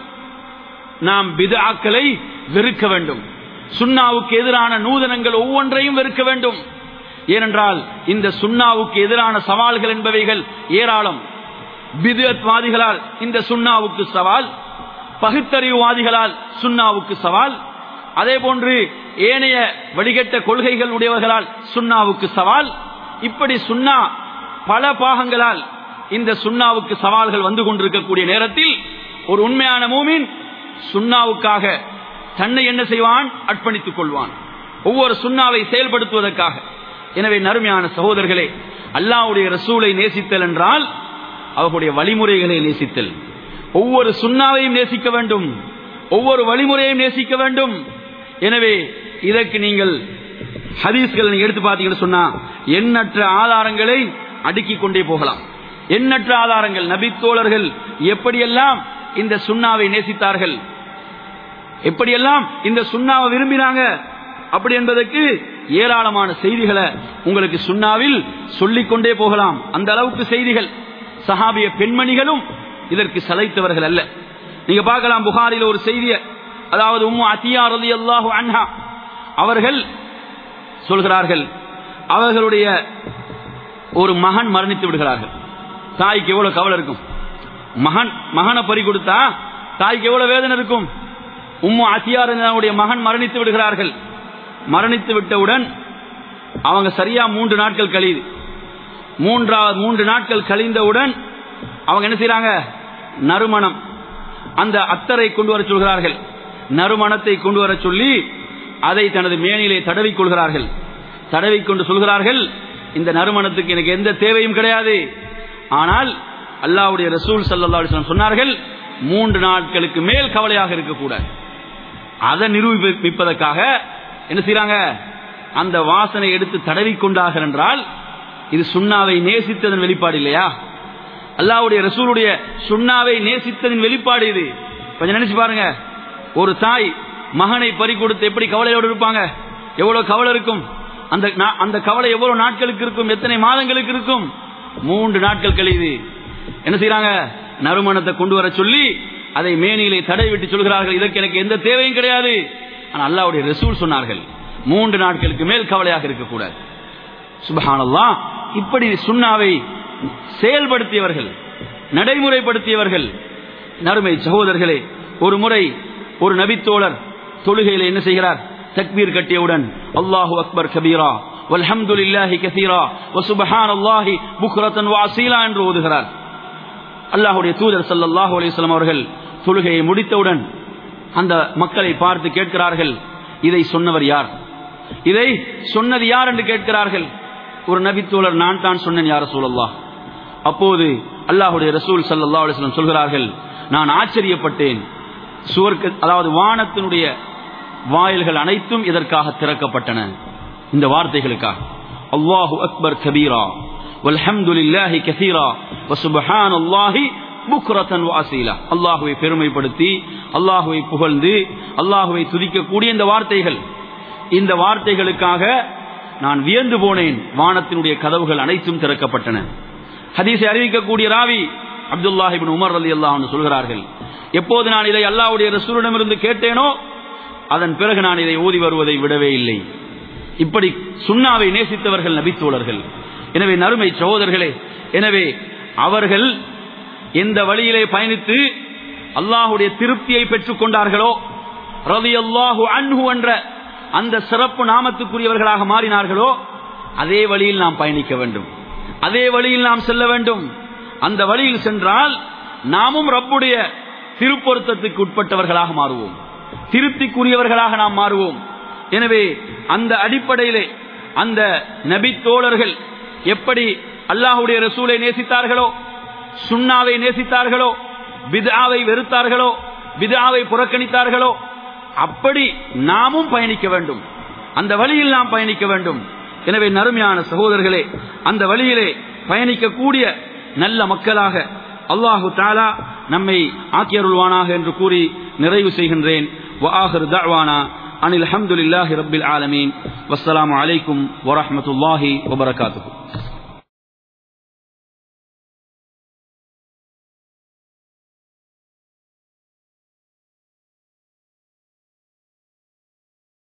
நாம் பிதாக்களை வெறுக்க வேண்டும் சுண்ணாவுக்கு எதிரான நூதனங்கள் ஒவ்வொன்றையும் வெறுக்க வேண்டும் ஏனென்றால் இந்த சுண்ணாவுக்கு எதிரான சவால்கள் என்பவைகள் ஏராளம் பிதத்வாதிகளால் இந்த சுண்ணாவுக்கு சவால் பகுத்தறிவுவாதிகளால் சுண்ணாவுக்கு சவால் அதே போன்று ஏனைய வழிகட்ட கொள்கைகள் உடையவர்களால் சுண்ணாவுக்கு சவால் இப்படி சுண்ணா பல பாகங்களால் இந்த சுண்ணாவுக்கு சவால்கள் வந்து கொண்டிருக்கக்கூடிய நேரத்தில் ஒரு உண்மையான மூமின் சுண்ணாவுக்காக தன்னை என்ன செய்வான் அர்ப்பணித்துக் கொள்வான் ஒவ்வொரு சுண்ணாவை செயல்படுத்துவதற்காக எனவே நறுமையான சகோதரர்களே அல்லாவுடைய ரசூலை நேசித்தல் என்றால் அவர்களுடைய வழிமுறைகளை நேசித்தல் ஒவ்வொரு சுண்ணாவையும் நேசிக்க வேண்டும் ஒவ்வொரு வழிமுறையையும் நேசிக்க வேண்டும் எனவே இதற்கு நீங்கள் ஹதீஸ்கள் நீங்க எடுத்து பார்த்தீங்கன்னு சொன்னா எண்ணற்ற ஆதாரங்களை அடுக்கிக் கொண்டே போகலாம் எண்ணற்ற ஆதாரங்கள் நபித்தோழர்கள் எப்படியெல்லாம் இந்த சுண்ணாவை நேசித்தார்கள் எப்படியெல்லாம் இந்த சுண்ணாவை விரும்பினாங்க அப்படி என்பதற்கு ஏராளமான செய்திகளை உங்களுக்கு சுண்ணாவில் சொல்லிக்கொண்டே போகலாம் அந்த அளவுக்கு செய்திகள் சஹாபிய பெண்மணிகளும் இதற்கு சளைத்தவர்கள் அல்ல நீங்க பார்க்கலாம் புகாரில் ஒரு செய்திய அதாவது உம்மு அத்தியா ரலி அல்லாஹு அன்ஹா அவர்கள் சொல்கிறார்கள் அவர்களுடைய ஒரு மகன் மரணித்து விடுகிறார்கள் தாய்க்கு எவ்வளவு கவலை இருக்கும் மகன் மகனை பறி கொடுத்தா தாய்க்கு எவ்வளவு வேதனை இருக்கும் உம்மு அத்தியாரனுடைய மகன் மரணித்து விடுகிறார்கள் மரணித்து விட்டவுடன் அவங்க சரியா மூன்று நாட்கள் கழியுது மூன்றாவது மூன்று நாட்கள் கழிந்தவுடன் அவங்க என்ன செய்யறாங்க நறுமணம் அந்த அத்தரை கொண்டு வர சொல்கிறார்கள் நறுமணத்தை கொண்டு வர சொல்லி அதை தனது மேனிலே தடவிக் கொள்கிறார்கள் தடவிக்கொண்டு சொல்கிறார்கள் இந்த நறுமணத்துக்கு எனக்கு எந்த தேவையும் கிடையாது ஆனால் அல்லாவுடைய ரசூல் சல்லா அலிஸ்லாம் சொன்னார்கள் மூன்று நாட்களுக்கு மேல் கவலையாக இருக்கக்கூடாது அதை நிரூபிப்பதற்காக என்ன செய்யறாங்க அந்த வாசனை எடுத்து தடவிக்கொண்டார்கள் என்றால் இது சுண்ணாவை நேசித்ததன் வெளிப்பாடு இல்லையா அல்லாவுடைய ரசூலுடைய சுண்ணாவை நேசித்ததின் வெளிப்பாடு இது கொஞ்சம் நினைச்சு பாருங்க ஒரு தாய் மகனை பறி கொடுத்து எப்படி கவலையோடு இருப்பாங்க எவ்வளவு கவலை இருக்கும் அந்த அந்த கவலை எவ்வளவு நாட்களுக்கு இருக்கும் எத்தனை மாதங்களுக்கு இருக்கும் மூன்று நாட்கள் கழியுது என்ன செய்யறாங்க நறுமணத்தை கொண்டு வர சொல்லி அதை மேனியிலே தடை விட்டு சொல்கிறார்கள் இதற்கு எனக்கு எந்த தேவையும் கிடையாது ஆனால் அல்லாவுடைய ரசூல் சொன்னார்கள் மூன்று நாட்களுக்கு மேல் கவலையாக இருக்கக்கூடாது சுபஹானல்லா இப்படி சுண்ணாவை செயல்படுத்தியவர்கள் நடைமுறைப்படுத்தியவர்கள் நறுமை சகோதரர்களே ஒரு முறை ஒரு நபித்தோழர் தொழுகையில் என்ன செய்கிறார் தக்பீர் கட்டியவுடன் அல்லாஹு அக்பர் கபீரா வல்ஹம்துலில்லாஹி கசீரா வசுபஹானல்லாஹி புக்ரத்தன் வாசீலா என்று ஓதுகிறார் அல்லாஹுடைய தூதர் சல்லல்லாஹு அலைஹிஸ்ஸலாம் அவர்கள் தொழுகையை முடித்தவுடன் அந்த மக்களை பார்த்து கேட்கிறார்கள் இதை சொன்னவர் யார் இதை சொன்னது யார் என்று கேட்கிறார்கள் ஒரு நபித்தோழர் நான் தான் சொன்னேன் யார் சூழல்லா அப்போது அல்லாஹுடைய ரசூல் சல்லா அலிஸ்லாம் சொல்கிறார்கள் நான் ஆச்சரியப்பட்டேன் சுவர்க்க அதாவது வானத்தினுடைய வாயில்கள் அனைத்தும் இதற்காக திறக்கப்பட்டன இந்த வார்த்தைகளுக்காக அல்லாஹு அக்பர் கபீரா வல்ஹம்துலில்லாஹி கசீரா வசுபஹான் அல்லாஹி புக்ரத்தன் வாசீலா அல்லாஹுவை பெருமைப்படுத்தி அல்லாஹுவை புகழ்ந்து அல்லாஹுவை துதிக்கக்கூடிய இந்த வார்த்தைகள் இந்த வார்த்தைகளுக்காக நான் வியந்து போனேன் வானத்தினுடைய கதவுகள் அனைத்தும் திறக்கப்பட்டன ஹதீஸை அறிவிக்கக்கூடிய ராவி அப்துல்லாஹிபின் உமர் அலி அல்லாஹ் சொல்கிறார்கள் எப்போது நான் இதை அல்லாவுடைய ரசூலிடமிருந்து கேட்டேனோ அதன் பிறகு நான் இதை ஓதி வருவதை விடவே இல்லை இப்படி சுண்ணாவை நேசித்தவர்கள் நபித்தோழர்கள் எனவே நறுமை சகோதரர்களே எனவே அவர்கள் எந்த வழியிலே பயணித்து அல்லாஹுடைய திருப்தியை பெற்றுக் கொண்டார்களோ ரவி அல்லாஹு அன்ஹு என்ற அந்த சிறப்பு நாமத்துக்குரியவர்களாக மாறினார்களோ அதே வழியில் நாம் பயணிக்க வேண்டும் அதே வழியில் நாம் செல்ல வேண்டும் அந்த வழியில் சென்றால் நாமும் ரப்புடைய திருப்பொருத்தத்துக்கு உட்பட்டவர்களாக மாறுவோம் திருப்திக்குரியவர்களாக நாம் மாறுவோம் எனவே அந்த அடிப்படையிலே அந்த நபி தோழர்கள் எப்படி அல்லாஹுடைய ரசூலை நேசித்தார்களோ சுண்ணாவை நேசித்தார்களோ பிதாவை வெறுத்தார்களோ பிதாவை புறக்கணித்தார்களோ அப்படி நாமும் பயணிக்க வேண்டும் அந்த வழியில் நாம் பயணிக்க வேண்டும் எனவே நறுமையான சகோதரர்களே அந்த வழியிலே பயணிக்கக்கூடிய நல்ல மக்களாக அல்லாஹு தாலா நம்மை ஆக்கியருள்வானாக என்று கூறி நிறைவு செய்கின்றேன் வஆஹிரு தஅவானா அனில் அல்ஹம்துலில்லாஹி ரப்பில் ஆலமீன் வஸ்ஸலாமு அலைக்கும் வரஹ்மத்துல்லாஹி வபரகாத்துஹு